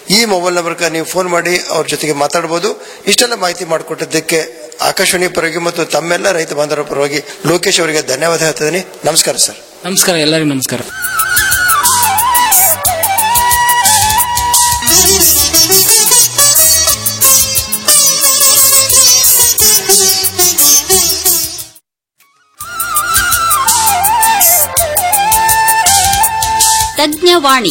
ಈ ಮೊಬೈಲ್ ನಂಬರ್ಗೆ ನೀವು ಫೋನ್ ಮಾಡಿ ಅವ್ರ ಜೊತೆಗೆ ಮಾತಾಡಬಹುದು ಇಷ್ಟೆಲ್ಲ ಮಾಹಿತಿ ಮಾಡಿಕೊಟ್ಟಿದ್ದಕ್ಕೆ ಆಕಾಶವಾಣಿ ಪರವಾಗಿ ಮತ್ತು ತಮ್ಮೆಲ್ಲ ರೈತ ಬಾಂಧವರ ಪರವಾಗಿ ಲೋಕೇಶ್ ಅವರಿಗೆ ಧನ್ಯವಾದ ಹೇಳ್ತಿದ್ದೀನಿ ನಮಸ್ಕಾರ ಸರ್ ನಮಸ್ಕಾರ ಎಲ್ಲರಿಗೂ ನಮಸ್ಕಾರ ತಜ್ಞವಾಣಿ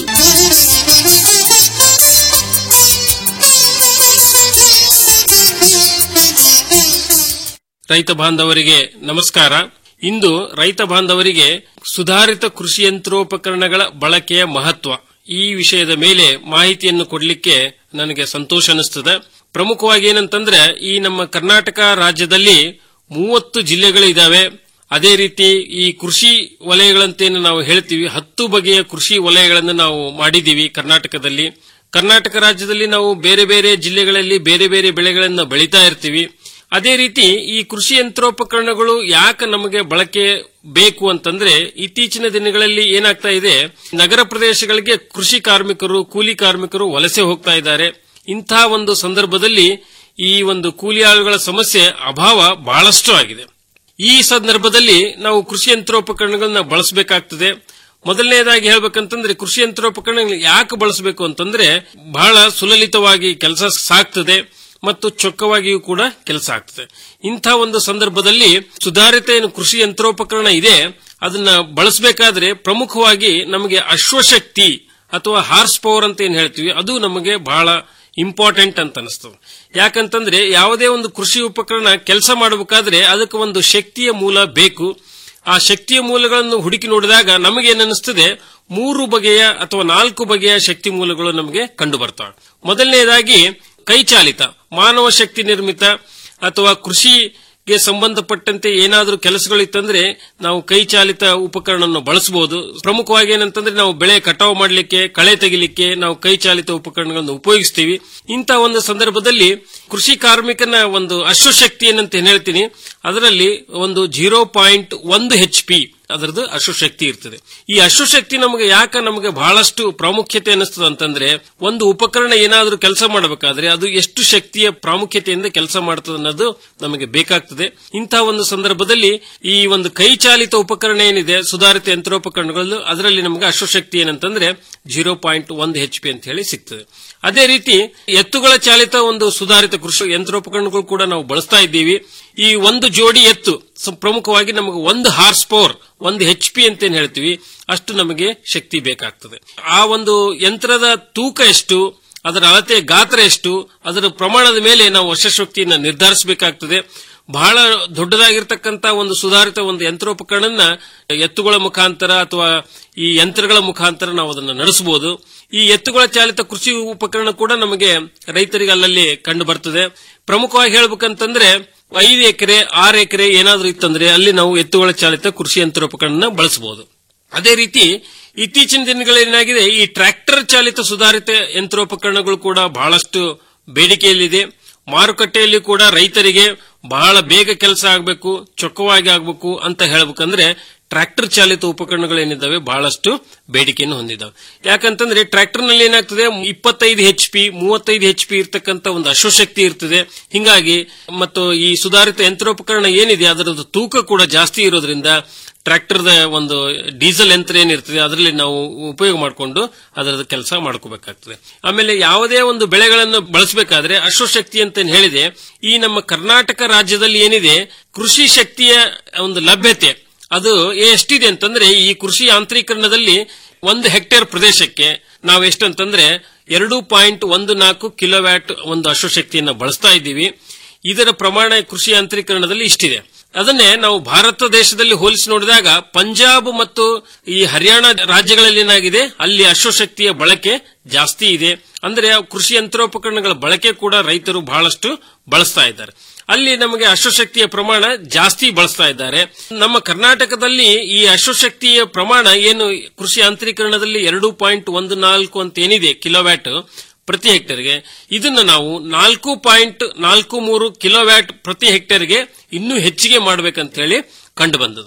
ರೈತ ಬಾಂಧವರಿಗೆ ನಮಸ್ಕಾರ ಇಂದು ರೈತ ಬಾಂಧವರಿಗೆ ಸುಧಾರಿತ ಕೃಷಿ ಯಂತ್ರೋಪಕರಣಗಳ ಬಳಕೆಯ ಮಹತ್ವ ಈ ವಿಷಯದ ಮೇಲೆ ಮಾಹಿತಿಯನ್ನು ಕೊಡಲಿಕ್ಕೆ ನನಗೆ ಸಂತೋಷ ಅನಿಸ್ತದೆ ಪ್ರಮುಖವಾಗಿ ಏನಂತಂದ್ರೆ ಈ ನಮ್ಮ ಕರ್ನಾಟಕ ರಾಜ್ಯದಲ್ಲಿ ಮೂವತ್ತು ಜಿಲ್ಲೆಗಳು ಇದಾವೆ ಅದೇ ರೀತಿ ಈ ಕೃಷಿ ವಲಯಗಳಂತೇನು ನಾವು ಹೇಳ್ತೀವಿ ಹತ್ತು ಬಗೆಯ ಕೃಷಿ ವಲಯಗಳನ್ನು ನಾವು ಮಾಡಿದ್ದೀವಿ ಕರ್ನಾಟಕದಲ್ಲಿ ಕರ್ನಾಟಕ ರಾಜ್ಯದಲ್ಲಿ ನಾವು ಬೇರೆ ಬೇರೆ ಜಿಲ್ಲೆಗಳಲ್ಲಿ ಬೇರೆ ಬೇರೆ ಬೆಳೆಗಳನ್ನು ಬೆಳೀತಾ ಇರ್ತೀವಿ ಅದೇ ರೀತಿ ಈ ಕೃಷಿ ಯಂತ್ರೋಪಕರಣಗಳು ಯಾಕೆ ನಮಗೆ ಬಳಕೆ ಬೇಕು ಅಂತಂದ್ರೆ ಇತ್ತೀಚಿನ ದಿನಗಳಲ್ಲಿ ಏನಾಗ್ತಾ ಇದೆ ನಗರ ಪ್ರದೇಶಗಳಿಗೆ ಕೃಷಿ ಕಾರ್ಮಿಕರು ಕೂಲಿ ಕಾರ್ಮಿಕರು ವಲಸೆ ಹೋಗ್ತಾ ಇದ್ದಾರೆ ಇಂತಹ ಒಂದು ಸಂದರ್ಭದಲ್ಲಿ ಈ ಒಂದು ಕೂಲಿ ಆಳುಗಳ ಸಮಸ್ಯೆ ಅಭಾವ ಬಹಳಷ್ಟು ಆಗಿದೆ ಈ ಸಂದರ್ಭದಲ್ಲಿ ನಾವು ಕೃಷಿ ಯಂತ್ರೋಪಕರಣಗಳನ್ನ ಬಳಸಬೇಕಾಗ್ತದೆ ಮೊದಲನೇದಾಗಿ ಹೇಳ್ಬೇಕಂತಂದ್ರೆ ಕೃಷಿ ಯಂತ್ರೋಪಕರಣಗಳು ಯಾಕೆ ಬಳಸಬೇಕು ಅಂತಂದ್ರೆ ಬಹಳ ಸುಲಲಿತವಾಗಿ ಕೆಲಸ ಸಾಗ್ತದೆ ಮತ್ತು ಚೊಕ್ಕವಾಗಿಯೂ ಕೂಡ ಕೆಲಸ ಆಗ್ತದೆ ಇಂಥ ಒಂದು ಸಂದರ್ಭದಲ್ಲಿ ಸುಧಾರಿತ ಏನು ಕೃಷಿ ಯಂತ್ರೋಪಕರಣ ಇದೆ ಅದನ್ನ ಬಳಸಬೇಕಾದ್ರೆ ಪ್ರಮುಖವಾಗಿ ನಮಗೆ ಅಶ್ವಶಕ್ತಿ ಅಥವಾ ಹಾರ್ಸ್ ಪವರ್ ಅಂತ ಏನ್ ಹೇಳ್ತೀವಿ ಅದು ನಮಗೆ ಬಹಳ ಇಂಪಾರ್ಟೆಂಟ್ ಅಂತ ಅನಿಸ್ತದೆ ಯಾಕಂತಂದ್ರೆ ಯಾವುದೇ ಒಂದು ಕೃಷಿ ಉಪಕರಣ ಕೆಲಸ ಮಾಡಬೇಕಾದ್ರೆ ಅದಕ್ಕೆ ಒಂದು ಶಕ್ತಿಯ ಮೂಲ ಬೇಕು ಆ ಶಕ್ತಿಯ ಮೂಲಗಳನ್ನು ಹುಡುಕಿ ನೋಡಿದಾಗ ನಮಗೇನನ್ನಿಸ್ತದೆ ಮೂರು ಬಗೆಯ ಅಥವಾ ನಾಲ್ಕು ಬಗೆಯ ಶಕ್ತಿ ಮೂಲಗಳು ನಮಗೆ ಕಂಡು ಬರ್ತವೆ ಮೊದಲನೇದಾಗಿ ಕೈಚಾಲಿತ ಮಾನವ ಶಕ್ತಿ ನಿರ್ಮಿತ ಅಥವಾ ಕೃಷಿಗೆ ಸಂಬಂಧಪಟ್ಟಂತೆ ಏನಾದರೂ ಕೆಲಸಗಳಿತ್ತಂದ್ರೆ ನಾವು ಕೈಚಾಲಿತ ಉಪಕರಣವನ್ನು ಬಳಸಬಹುದು ಪ್ರಮುಖವಾಗಿ ಏನಂತಂದ್ರೆ ನಾವು ಬೆಳೆ ಕಟಾವು ಮಾಡಲಿಕ್ಕೆ ಕಳೆ ತೆಗಿಲಿಕ್ಕೆ ನಾವು ಕೈಚಾಲಿತ ಉಪಕರಣಗಳನ್ನು ಉಪಯೋಗಿಸ್ತೀವಿ ಇಂಥ ಒಂದು ಸಂದರ್ಭದಲ್ಲಿ ಕೃಷಿ ಕಾರ್ಮಿಕನ ಒಂದು ಅಶ್ವಶಕ್ತಿ ಏನಂತ ಏನ್ ಹೇಳ್ತೀನಿ ಅದರಲ್ಲಿ ಒಂದು ಜೀರೋ ಪಾಯಿಂಟ್ ಒಂದು ಹೆಚ್ ಪಿ ಅದರದ್ದು ಅಶ್ವಶಕ್ತಿ ಇರ್ತದೆ ಈ ಅಶ್ವಶಕ್ತಿ ನಮಗೆ ಯಾಕೆ ನಮಗೆ ಬಹಳಷ್ಟು ಪ್ರಾಮುಖ್ಯತೆ ಅನಿಸ್ತದೆ ಅಂತಂದ್ರೆ ಒಂದು ಉಪಕರಣ ಏನಾದರೂ ಕೆಲಸ ಮಾಡಬೇಕಾದ್ರೆ ಅದು ಎಷ್ಟು ಶಕ್ತಿಯ ಪ್ರಾಮುಖ್ಯತೆಯಿಂದ ಕೆಲಸ ಮಾಡ್ತದೆ ಅನ್ನೋದು ನಮಗೆ ಬೇಕಾಗ್ತದೆ ಇಂತಹ ಒಂದು ಸಂದರ್ಭದಲ್ಲಿ ಈ ಒಂದು ಕೈಚಾಲಿತ ಉಪಕರಣ ಏನಿದೆ ಸುಧಾರಿತ ಯಂತ್ರೋಪಕರಣಗಳು ಅದರಲ್ಲಿ ನಮಗೆ ಅಶ್ವಶಕ್ತಿ ಏನಂತಂದ್ರೆ ಜೀರೋ ಪಾಯಿಂಟ್ ಒಂದು ಹೆಚ್ ಪಿ ಅಂತ ಹೇಳಿ ಸಿಗ್ತದೆ ಅದೇ ರೀತಿ ಎತ್ತುಗಳ ಚಾಲಿತ ಒಂದು ಸುಧಾರಿತ ಕೃಷಿ ಯಂತ್ರೋಪಕರಣಗಳು ಕೂಡ ನಾವು ಬಳಸ್ತಾ ಇದ್ದೀವಿ ಈ ಒಂದು ಜೋಡಿ ಎತ್ತು ಸ- ಪ್ರಮುಖವಾಗಿ ನಮಗೆ ಒಂದು ಹಾರ್ಸ್ ಪವರ್ ಒಂದು ಹೆಚ್ ಪಿ ಅಂತ ಏನ್ ಹೇಳ್ತೀವಿ ಅಷ್ಟು ನಮಗೆ ಶಕ್ತಿ ಬೇಕಾಗ್ತದೆ ಆ ಒಂದು ಯಂತ್ರದ ತೂಕ ಎಷ್ಟು ಅದರ ಅಳತೆ ಗಾತ್ರ ಎಷ್ಟು ಅದರ ಪ್ರಮಾಣದ ಮೇಲೆ ನಾವು ವರ್ಷಶಕ್ತಿಯನ್ನು ನಿರ್ಧರಿಸಬೇಕಾಗ್ತದೆ ಬಹಳ ದೊಡ್ಡದಾಗಿರ್ತಕ್ಕಂಥ ಒಂದು ಸುಧಾರಿತ ಒಂದು ಯಂತ್ರೋಪಕರಣನ ಎತ್ತುಗಳ ಮುಖಾಂತರ ಅಥವಾ ಈ ಯಂತ್ರಗಳ ಮುಖಾಂತರ ನಾವು ಅದನ್ನು ನಡೆಸಬಹುದು ಈ ಎತ್ತುಗಳ ಚಾಲಿತ ಕೃಷಿ ಉಪಕರಣ ಕೂಡ ನಮಗೆ ರೈತರಿಗೆ ಅಲ್ಲಲ್ಲಿ ಕಂಡು ಬರ್ತದೆ ಪ್ರಮುಖವಾಗಿ ಹೇಳ್ಬೇಕಂತಂದ್ರೆ ಐದು ಎಕರೆ ಆರು ಎಕರೆ ಏನಾದ್ರೂ ಇತ್ತಂದ್ರೆ ಅಲ್ಲಿ ನಾವು ಎತ್ತುಗಳ ಚಾಲಿತ ಕೃಷಿ ಯಂತ್ರೋಪಕರಣ ಬಳಸಬಹುದು ಅದೇ ರೀತಿ ಇತ್ತೀಚಿನ ದಿನಗಳೇನಾಗಿದೆ ಈ ಟ್ರ್ಯಾಕ್ಟರ್ ಚಾಲಿತ ಸುಧಾರಿತ ಯಂತ್ರೋಪಕರಣಗಳು ಕೂಡ ಬಹಳಷ್ಟು ಬೇಡಿಕೆಯಲ್ಲಿದೆ ಮಾರುಕಟ್ಟೆಯಲ್ಲಿ ಕೂಡ ರೈತರಿಗೆ ಬಹಳ ಬೇಗ ಕೆಲಸ ಆಗಬೇಕು ಚೊಕ್ಕವಾಗಿ ಆಗಬೇಕು ಅಂತ ಹೇಳ್ಬೇಕಂದ್ರೆ ಟ್ರ್ಯಾಕ್ಟರ್ ಚಾಲಿತ ಉಪಕರಣಗಳೇನಿದ್ದಾವೆ ಬಹಳಷ್ಟು ಬೇಡಿಕೆಯನ್ನು ಹೊಂದಿದ್ದಾವೆ ಯಾಕಂತಂದ್ರೆ ಟ್ರ್ಯಾಕ್ಟರ್ ನಲ್ಲಿ ಏನಾಗ್ತದೆ ಇಪ್ಪತ್ತೈದು ಹೆಚ್ ಪಿ ಮೂವತ್ತೈದು ಹೆಚ್ ಪಿ ಇರ್ತಕ್ಕಂಥ ಒಂದು ಅಶ್ವಶಕ್ತಿ ಇರ್ತದೆ ಹಿಂಗಾಗಿ ಮತ್ತು ಈ ಸುಧಾರಿತ ಯಂತ್ರೋಪಕರಣ ಏನಿದೆ ಅದರದ್ದು ತೂಕ ಕೂಡ ಜಾಸ್ತಿ ಇರೋದ್ರಿಂದ ಟ್ರ್ಯಾಕ್ಟರ್ದ ಒಂದು ಡೀಸೆಲ್ ಯಂತ್ರ ಏನಿರ್ತದೆ ಅದರಲ್ಲಿ ನಾವು ಉಪಯೋಗ ಮಾಡಿಕೊಂಡು ಅದರದ ಕೆಲಸ ಮಾಡ್ಕೋಬೇಕಾಗ್ತದೆ ಆಮೇಲೆ ಯಾವುದೇ ಒಂದು ಬೆಳೆಗಳನ್ನು ಬಳಸಬೇಕಾದ್ರೆ ಅಶ್ವಶಕ್ತಿ ಅಂತ ಏನ್ ಹೇಳಿದೆ ಈ ನಮ್ಮ ಕರ್ನಾಟಕ ರಾಜ್ಯದಲ್ಲಿ ಏನಿದೆ ಕೃಷಿ ಶಕ್ತಿಯ ಒಂದು ಲಭ್ಯತೆ ಅದು ಎಷ್ಟಿದೆ ಅಂತಂದ್ರೆ ಈ ಕೃಷಿ ಯಾಂತ್ರೀಕರಣದಲ್ಲಿ ಒಂದು ಹೆಕ್ಟೇರ್ ಪ್ರದೇಶಕ್ಕೆ ನಾವು ಎಷ್ಟಂತಂದ್ರೆ ಎರಡು ಪಾಯಿಂಟ್ ಒಂದು ನಾಲ್ಕು ಕಿಲೋವ್ಯಾಟ್ ಒಂದು ಅಶ್ವಶಕ್ತಿಯನ್ನು ಬಳಸ್ತಾ ಇದ್ದೀವಿ ಇದರ ಪ್ರಮಾಣ ಕೃಷಿ ಯಾಂತ್ರೀಕರಣದಲ್ಲಿ ಇಷ್ಟಿದೆ ಅದನ್ನೇ ನಾವು ಭಾರತ ದೇಶದಲ್ಲಿ ಹೋಲಿಸಿ ನೋಡಿದಾಗ ಪಂಜಾಬ್ ಮತ್ತು ಈ ಹರಿಯಾಣ ರಾಜ್ಯಗಳಲ್ಲಿ ಏನಾಗಿದೆ ಅಲ್ಲಿ ಅಶ್ವಶಕ್ತಿಯ ಬಳಕೆ ಜಾಸ್ತಿ ಇದೆ ಅಂದ್ರೆ ಆ ಕೃಷಿ ಯಂತ್ರೋಪಕರಣಗಳ ಬಳಕೆ ಕೂಡ ರೈತರು ಬಹಳಷ್ಟು ಬಳಸ್ತಾ ಇದ್ದಾರೆ ಅಲ್ಲಿ ನಮಗೆ ಅಶ್ವಶಕ್ತಿಯ ಪ್ರಮಾಣ ಜಾಸ್ತಿ ಬಳಸ್ತಾ ಇದ್ದಾರೆ ನಮ್ಮ ಕರ್ನಾಟಕದಲ್ಲಿ ಈ ಅಶ್ವಶಕ್ತಿಯ ಪ್ರಮಾಣ ಏನು ಕೃಷಿ ಯಾಂತ್ರೀಕರಣದಲ್ಲಿ ಎರಡು ಪಾಯಿಂಟ್ ಒಂದು ನಾಲ್ಕು ಅಂತ ಏನಿದೆ ಕಿಲೋವ್ಯಾಟ್ ಪ್ರತಿ ಹೆಕ್ಟೇರ್ಗೆ ಇದನ್ನ ನಾವು ನಾಲ್ಕು ಪಾಯಿಂಟ್ ನಾಲ್ಕು ಮೂರು ಕಿಲೋವ್ಯಾಟ್ ಪ್ರತಿ ಹೆಕ್ಟೇರ್ಗೆ ಇನ್ನೂ ಹೆಚ್ಚಿಗೆ ಮಾಡಬೇಕಂತ ಹೇಳಿ ಕಂಡು ಬಂದದ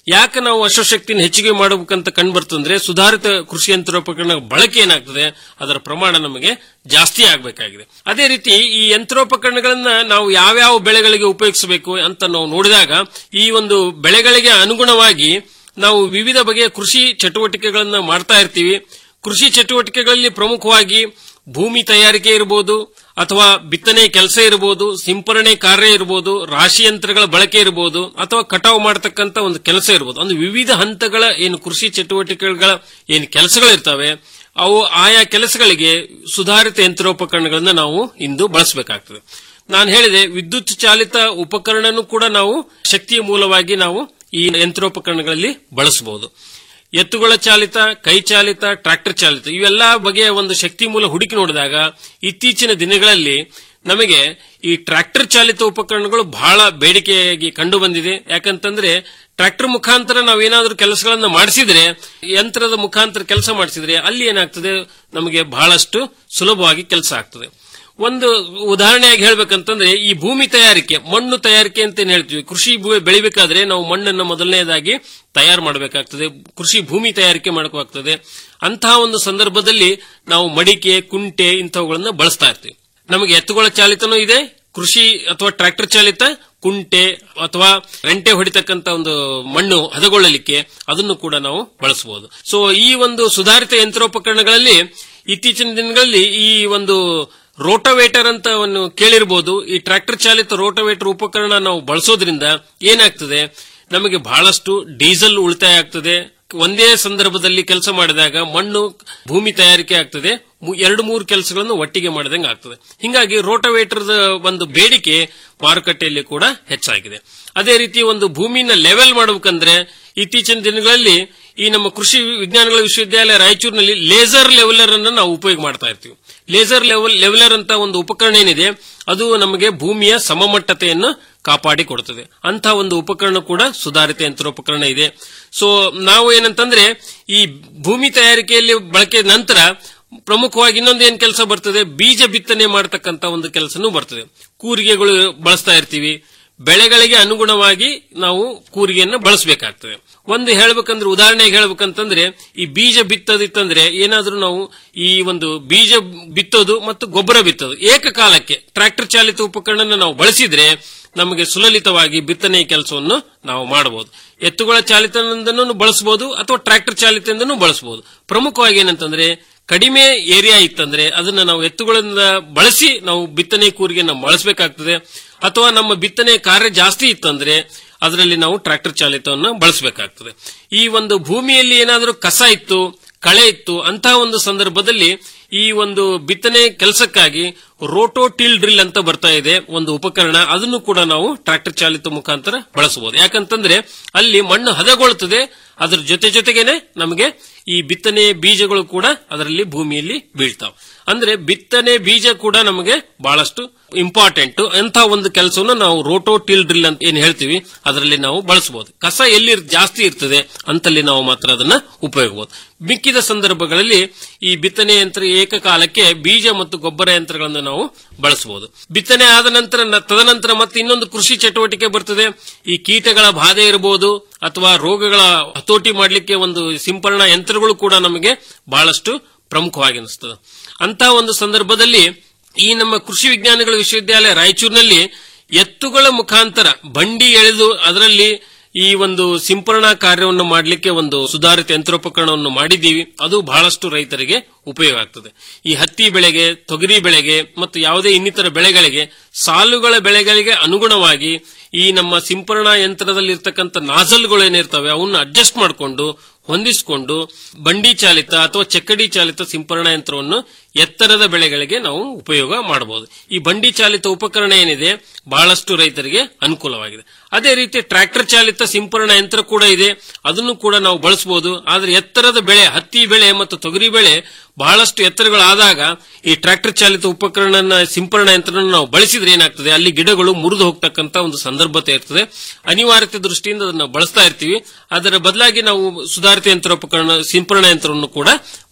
ಯಾಕೆ ನಾವು ಅಶ್ವಶಕ್ತಿನ ಹೆಚ್ಚಿಗೆ ಮಾಡಬೇಕಂತ ಕಂಡು ಬರ್ತಂದ್ರೆ ಸುಧಾರಿತ ಕೃಷಿ ಯಂತ್ರೋಪಕರಣ ಬಳಕೆ ಏನಾಗ್ತದೆ ಅದರ ಪ್ರಮಾಣ ನಮಗೆ ಜಾಸ್ತಿ ಆಗಬೇಕಾಗಿದೆ ಅದೇ ರೀತಿ ಈ ಯಂತ್ರೋಪಕರಣಗಳನ್ನ ನಾವು ಯಾವ್ಯಾವ ಬೆಳೆಗಳಿಗೆ ಉಪಯೋಗಿಸಬೇಕು ಅಂತ ನಾವು ನೋಡಿದಾಗ ಈ ಒಂದು ಬೆಳೆಗಳಿಗೆ ಅನುಗುಣವಾಗಿ ನಾವು ವಿವಿಧ ಬಗೆಯ ಕೃಷಿ ಚಟುವಟಿಕೆಗಳನ್ನ ಮಾಡ್ತಾ ಇರ್ತೀವಿ ಕೃಷಿ ಚಟುವಟಿಕೆಗಳಲ್ಲಿ ಪ್ರಮುಖವಾಗಿ ಭೂಮಿ ತಯಾರಿಕೆ ಇರಬಹುದು ಅಥವಾ ಬಿತ್ತನೆ ಕೆಲಸ ಇರಬಹುದು ಸಿಂಪರಣೆ ಕಾರ್ಯ ಇರಬಹುದು ರಾಶಿ ಯಂತ್ರಗಳ ಬಳಕೆ ಇರಬಹುದು ಅಥವಾ ಕಟಾವು ಮಾಡತಕ್ಕಂತ ಒಂದು ಕೆಲಸ ಇರಬಹುದು ಒಂದು ವಿವಿಧ ಹಂತಗಳ ಏನು ಕೃಷಿ ಚಟುವಟಿಕೆಗಳ ಏನು ಕೆಲಸಗಳಿರ್ತವೆ ಅವು ಆಯಾ ಕೆಲಸಗಳಿಗೆ ಸುಧಾರಿತ ಯಂತ್ರೋಪಕರಣಗಳನ್ನ ನಾವು ಇಂದು ಬಳಸಬೇಕಾಗ್ತದೆ ನಾನು ಹೇಳಿದೆ ವಿದ್ಯುತ್ ಚಾಲಿತ ಉಪಕರಣನೂ ಕೂಡ ನಾವು ಶಕ್ತಿಯ ಮೂಲವಾಗಿ ನಾವು ಈ ಯಂತ್ರೋಪಕರಣಗಳಲ್ಲಿ ಬಳಸಬಹುದು ಎತ್ತುಗಳ ಚಾಲಿತ ಕೈ ಚಾಲಿತ ಟ್ರಾಕ್ಟರ್ ಚಾಲಿತ ಇವೆಲ್ಲ ಬಗೆಯ ಒಂದು ಶಕ್ತಿ ಮೂಲ ಹುಡುಕಿ ನೋಡಿದಾಗ ಇತ್ತೀಚಿನ ದಿನಗಳಲ್ಲಿ ನಮಗೆ ಈ ಟ್ರಾಕ್ಟರ್ ಚಾಲಿತ ಉಪಕರಣಗಳು ಬಹಳ ಬೇಡಿಕೆಯಾಗಿ ಕಂಡು ಬಂದಿದೆ ಯಾಕಂತಂದ್ರೆ ಟ್ರಾಕ್ಟರ್ ಮುಖಾಂತರ ನಾವೇನಾದ್ರೂ ಕೆಲಸಗಳನ್ನ ಮಾಡಿಸಿದ್ರೆ ಯಂತ್ರದ ಮುಖಾಂತರ ಕೆಲಸ ಮಾಡಿಸಿದ್ರೆ ಅಲ್ಲಿ ಏನಾಗ್ತದೆ ನಮಗೆ ಬಹಳಷ್ಟು ಸುಲಭವಾಗಿ ಕೆಲಸ ಆಗ್ತದೆ ಒಂದು ಉದಾಹರಣೆಯಾಗಿ ಹೇಳ್ಬೇಕಂತಂದ್ರೆ ಈ ಭೂಮಿ ತಯಾರಿಕೆ ಮಣ್ಣು ತಯಾರಿಕೆ ಅಂತ ಏನ್ ಹೇಳ್ತೀವಿ ಕೃಷಿ ಭೂಮಿ ಬೆಳಿಬೇಕಾದ್ರೆ ನಾವು ಮಣ್ಣನ್ನು ಮೊದಲನೇದಾಗಿ ತಯಾರು ಮಾಡಬೇಕಾಗ್ತದೆ ಕೃಷಿ ಭೂಮಿ ತಯಾರಿಕೆ ಮಾಡಬೇಕಾಗ್ತದೆ ಅಂತಹ ಒಂದು ಸಂದರ್ಭದಲ್ಲಿ ನಾವು ಮಡಿಕೆ ಕುಂಟೆ ಇಂಥವುಗಳನ್ನ ಬಳಸ್ತಾ ಇರ್ತೀವಿ ನಮಗೆ ಎತ್ತುಗಳ ಚಾಲಿತನೂ ಇದೆ ಕೃಷಿ ಅಥವಾ ಟ್ರಾಕ್ಟರ್ ಚಾಲಿತ ಕುಂಟೆ ಅಥವಾ ರೆಂಟೆ ಹೊಡಿತಕ್ಕಂತ ಒಂದು ಮಣ್ಣು ಹದಗೊಳ್ಳಲಿಕ್ಕೆ ಅದನ್ನು ಕೂಡ ನಾವು ಬಳಸಬಹುದು ಸೊ ಈ ಒಂದು ಸುಧಾರಿತ ಯಂತ್ರೋಪಕರಣಗಳಲ್ಲಿ ಇತ್ತೀಚಿನ ದಿನಗಳಲ್ಲಿ ಈ ಒಂದು ರೋಟೋವೇಟರ್ ಅಂತ ಒಂದು ಕೇಳಿರಬಹುದು ಈ ಟ್ರಾಕ್ಟರ್ ಚಾಲಿತ ರೋಟೋವೇಟರ್ ಉಪಕರಣ ನಾವು ಬಳಸೋದ್ರಿಂದ ಏನಾಗ್ತದೆ ನಮಗೆ ಬಹಳಷ್ಟು ಡೀಸೆಲ್ ಉಳಿತಾಯ ಆಗ್ತದೆ ಒಂದೇ ಸಂದರ್ಭದಲ್ಲಿ ಕೆಲಸ ಮಾಡಿದಾಗ ಮಣ್ಣು ಭೂಮಿ ತಯಾರಿಕೆ ಆಗ್ತದೆ ಮು- ಎರಡು ಮೂರು ಕೆಲಸಗಳನ್ನು ಒಟ್ಟಿಗೆ ಮಾಡಿದಂಗೆ ಆಗ್ತದೆ ಹಿಂಗಾಗಿ ರೋಟೋವೇಟರ್ ಒಂದು ಬೇಡಿಕೆ ಮಾರುಕಟ್ಟೆಯಲ್ಲಿ ಕೂಡ ಹೆಚ್ಚಾಗಿದೆ ಅದೇ ರೀತಿ ಒಂದು ಭೂಮಿನ ಲೆವೆಲ್ ಮಾಡಬೇಕಂದ್ರೆ ಇತ್ತೀಚಿನ ದಿನಗಳಲ್ಲಿ ಈ ನಮ್ಮ ಕೃಷಿ ವಿಜ್ಞಾನಗಳ ವಿಶ್ವವಿದ್ಯಾಲಯ ರಾಯಚೂರಿನಲ್ಲಿ ಲೇಸರ್ ಲೆವೆಲರ್ ಅನ್ನು ನಾವು ಉಪಯೋಗ ಮಾಡ್ತಾ ಇರ್ತೀವಿ ಲೇಸರ್ ಲೆವೆಲ್ ಲೆವೆಲರ್ ಅಂತ ಒಂದು ಉಪಕರಣ ಏನಿದೆ ಅದು ನಮಗೆ ಭೂಮಿಯ ಸಮಮಟ್ಟತೆಯನ್ನು ಕಾಪಾಡಿ ಕೊಡುತ್ತದೆ ಅಂತ ಒಂದು ಉಪಕರಣ ಕೂಡ ಸುಧಾರಿತ ಯಂತ್ರೋಪಕರಣ ಇದೆ ಸೊ ನಾವು ಏನಂತಂದ್ರೆ ಈ ಭೂಮಿ ತಯಾರಿಕೆಯಲ್ಲಿ ಬಳಕೆ ನಂತರ ಪ್ರಮುಖವಾಗಿ ಇನ್ನೊಂದು ಏನ್ ಕೆಲಸ ಬರ್ತದೆ ಬೀಜ ಬಿತ್ತನೆ ಮಾಡತಕ್ಕಂತ ಒಂದು ಕೆಲಸನೂ ಬರ್ತದೆ ಕೂರಿಗೆಗಳು ಬಳಸ್ತಾ ಇರ್ತೀವಿ ಬೆಳೆಗಳಿಗೆ ಅನುಗುಣವಾಗಿ ನಾವು ಕೂರಿಗೆಯನ್ನು ಬಳಸಬೇಕಾಗ್ತದೆ ಒಂದು ಹೇಳ್ಬೇಕಂದ್ರೆ ಉದಾಹರಣೆಗೆ ಹೇಳ್ಬೇಕಂತಂದ್ರೆ ಈ ಬೀಜ ಬಿತ್ತದಿತ್ತಂದ್ರೆ ಏನಾದ್ರೂ ನಾವು ಈ ಒಂದು ಬೀಜ ಬಿತ್ತೋದು ಮತ್ತು ಗೊಬ್ಬರ ಬಿತ್ತೋದು ಏಕಕಾಲಕ್ಕೆ ಟ್ರಾಕ್ಟರ್ ಚಾಲಿತ ಉಪಕರಣ ನಾವು ಬಳಸಿದ್ರೆ ನಮಗೆ ಸುಲಲಿತವಾಗಿ ಬಿತ್ತನೆ ಕೆಲಸವನ್ನು ನಾವು ಮಾಡಬಹುದು ಎತ್ತುಗಳ ಚಾಲಿತದಿಂದನೂ ಬಳಸಬಹುದು ಅಥವಾ ಟ್ರಾಕ್ಟರ್ ಚಾಲಿತದಿಂದನೂ ಬಳಸಬಹುದು ಪ್ರಮುಖವಾಗಿ ಏನಂತಂದ್ರೆ ಕಡಿಮೆ ಏರಿಯಾ ಇತ್ತಂದ್ರೆ ಅದನ್ನ ನಾವು ಎತ್ತುಗಳಿಂದ ಬಳಸಿ ನಾವು ಬಿತ್ತನೆ ಕೂರಿಗೆ ನಾವು ಬಳಸಬೇಕಾಗ್ತದೆ ಅಥವಾ ನಮ್ಮ ಬಿತ್ತನೆ ಕಾರ್ಯ ಜಾಸ್ತಿ ಇತ್ತಂದ್ರೆ ಅದರಲ್ಲಿ ನಾವು ಟ್ರಾಕ್ಟರ್ ಚಾಲಿತವನ್ನು ಬಳಸಬೇಕಾಗ್ತದೆ ಈ ಒಂದು ಭೂಮಿಯಲ್ಲಿ ಏನಾದರೂ ಕಸ ಇತ್ತು ಕಳೆ ಇತ್ತು ಅಂತಹ ಒಂದು ಸಂದರ್ಭದಲ್ಲಿ ಈ ಒಂದು ಬಿತ್ತನೆ ಕೆಲಸಕ್ಕಾಗಿ ರೋಟೋ ಟಿಲ್ ಡ್ರಿಲ್ ಅಂತ ಬರ್ತಾ ಇದೆ ಒಂದು ಉಪಕರಣ ಅದನ್ನು ಕೂಡ ನಾವು ಟ್ರಾಕ್ಟರ್ ಚಾಲಿತ ಮುಖಾಂತರ ಬಳಸಬಹುದು ಯಾಕಂತಂದ್ರೆ ಅಲ್ಲಿ ಮಣ್ಣು ಹದಗೊಳ್ಳುತ್ತದೆ ಅದರ ಜೊತೆ ಜೊತೆಗೇನೆ ನಮಗೆ ಈ ಬಿತ್ತನೆ ಬೀಜಗಳು ಕೂಡ ಅದರಲ್ಲಿ ಭೂಮಿಯಲ್ಲಿ ಬೀಳ್ತಾವ ಅಂದ್ರೆ ಬಿತ್ತನೆ ಬೀಜ ಕೂಡ ನಮಗೆ ಬಹಳಷ್ಟು ಇಂಪಾರ್ಟೆಂಟ್ ಅಂತ ಒಂದು ಕೆಲಸವನ್ನು ನಾವು ರೋಟೋ ಟಿಲ್ ಡ್ರಿಲ್ ಅಂತ ಏನ್ ಹೇಳ್ತೀವಿ ಅದರಲ್ಲಿ ನಾವು ಬಳಸಬಹುದು ಕಸ ಎಲ್ಲಿ ಇರ್- ಜಾಸ್ತಿ ಇರ್ತದೆ ಅಂತಲ್ಲಿ ನಾವು ಮಾತ್ರ ಅದನ್ನ ಉಪಯೋಗಬಹುದು ಮಿಕ್ಕಿದ ಸಂದರ್ಭಗಳಲ್ಲಿ ಈ ಬಿತ್ತನೆ ಯಂತ್ರ ಏಕಕಾಲಕ್ಕೆ ಬೀಜ ಮತ್ತು ಗೊಬ್ಬರ ಯಂತ್ರಗಳನ್ನು ನಾವು ಬಳಸಬಹುದು ಬಿತ್ತನೆ ಆದ ನಂತರ ನ- ತದನಂತರ ಮತ್ತೆ ಇನ್ನೊಂದು ಕೃಷಿ ಚಟುವಟಿಕೆ ಬರ್ತದೆ ಈ ಕೀಟಗಳ ಬಾಧೆ ಇರಬಹುದು ಅಥವಾ ರೋಗಗಳ ಹತೋಟಿ ಮಾಡಲಿಕ್ಕೆ ಒಂದು ಸಿಂಪರಣಾ ಯಂತ್ರಗಳು ಕೂಡ ನಮಗೆ ಬಹಳಷ್ಟು ಪ್ರಮುಖವಾಗಿ ಅನಿಸ್ತದೆ ಅಂತ ಒಂದು ಸಂದರ್ಭದಲ್ಲಿ ಈ ನಮ್ಮ ಕೃಷಿ ವಿಜ್ಞಾನಗಳ ವಿಶ್ವವಿದ್ಯಾಲಯ ರಾಯಚೂರಿನಲ್ಲಿ ಎತ್ತುಗಳ ಮುಖಾಂತರ ಬಂಡಿ ಎಳೆದು ಅದರಲ್ಲಿ ಈ ಒಂದು ಸಿಂಪರಣಾ ಕಾರ್ಯವನ್ನು ಮಾಡಲಿಕ್ಕೆ ಒಂದು ಸುಧಾರಿತ ಯಂತ್ರೋಪಕರಣವನ್ನು ಮಾಡಿದ್ದೀವಿ ಅದು ಬಹಳಷ್ಟು ರೈತರಿಗೆ ಉಪಯೋಗ ಆಗ್ತದೆ ಈ ಹತ್ತಿ ಬೆಳೆಗೆ ತೊಗರಿ ಬೆಳೆಗೆ ಮತ್ತು ಯಾವುದೇ ಇನ್ನಿತರ ಬೆಳೆಗಳಿಗೆ ಸಾಲುಗಳ ಬೆಳೆಗಳಿಗೆ ಅನುಗುಣವಾಗಿ ಈ ನಮ್ಮ ಸಿಂಪರಣಾ ಯಂತ್ರದಲ್ಲಿ ಇರ್ತಕ್ಕಂಥ ನಾಜಲ್ಗಳು ಏನಿರ್ತವೆ ಅವನ್ನ ಅಡ್ಜಸ್ಟ್ ಮಾಡಿಕೊಂಡು ಹೊಂದಿಸಿಕೊಂಡು ಬಂಡಿ ಚಾಲಿತ ಅಥವಾ ಚಕ್ಕಡಿ ಚಾಲಿತ ಸಿಂಪರಣಾ ಯಂತ್ರವನ್ನು ಎತ್ತರದ ಬೆಳೆಗಳಿಗೆ ನಾವು ಉಪಯೋಗ ಮಾಡಬಹುದು ಈ ಬಂಡಿ ಚಾಲಿತ ಉಪಕರಣ ಏನಿದೆ ಬಹಳಷ್ಟು ರೈತರಿಗೆ ಅನುಕೂಲವಾಗಿದೆ ಅದೇ ರೀತಿ ಟ್ರ್ಯಾಕ್ಟರ್ ಚಾಲಿತ ಸಿಂಪರಣಾ ಯಂತ್ರ ಕೂಡ ಇದೆ ಅದನ್ನು ಕೂಡ ನಾವು ಬಳಸಬಹುದು ಆದ್ರೆ ಎತ್ತರದ ಬೆಳೆ ಹತ್ತಿ ಬೆಳೆ ಮತ್ತು ತೊಗರಿ ಬೆಳೆ ಬಹಳಷ್ಟು ಎತ್ತರಗಳಾದಾಗ ಈ ಟ್ರ್ಯಾಕ್ಟರ್ ಚಾಲಿತ ಉಪಕರಣ ಸಿಂಪರಣಾ ಯಂತ್ರ ನಾವು ಬಳಸಿದ್ರೆ ಏನಾಗ್ತದೆ ಅಲ್ಲಿ ಗಿಡಗಳು ಮುರಿದು ಹೋಗ್ತಕ್ಕಂತ ಒಂದು ಸಂದರ್ಭತೆ ಇರ್ತದೆ ಅನಿವಾರ್ಯತೆ ದೃಷ್ಟಿಯಿಂದ ಅದನ್ನ ಬಳಸ್ತಾ ಇರ್ತೀವಿ ಅದರ ಬದಲಾಗಿ ನಾವು ಸುಧಾರಿತ ಯಂತ್ರೋಪಕರಣ ಸಿಂಪರಣಾ ಯಂತ್ರವನ್ನು ಕೂಡ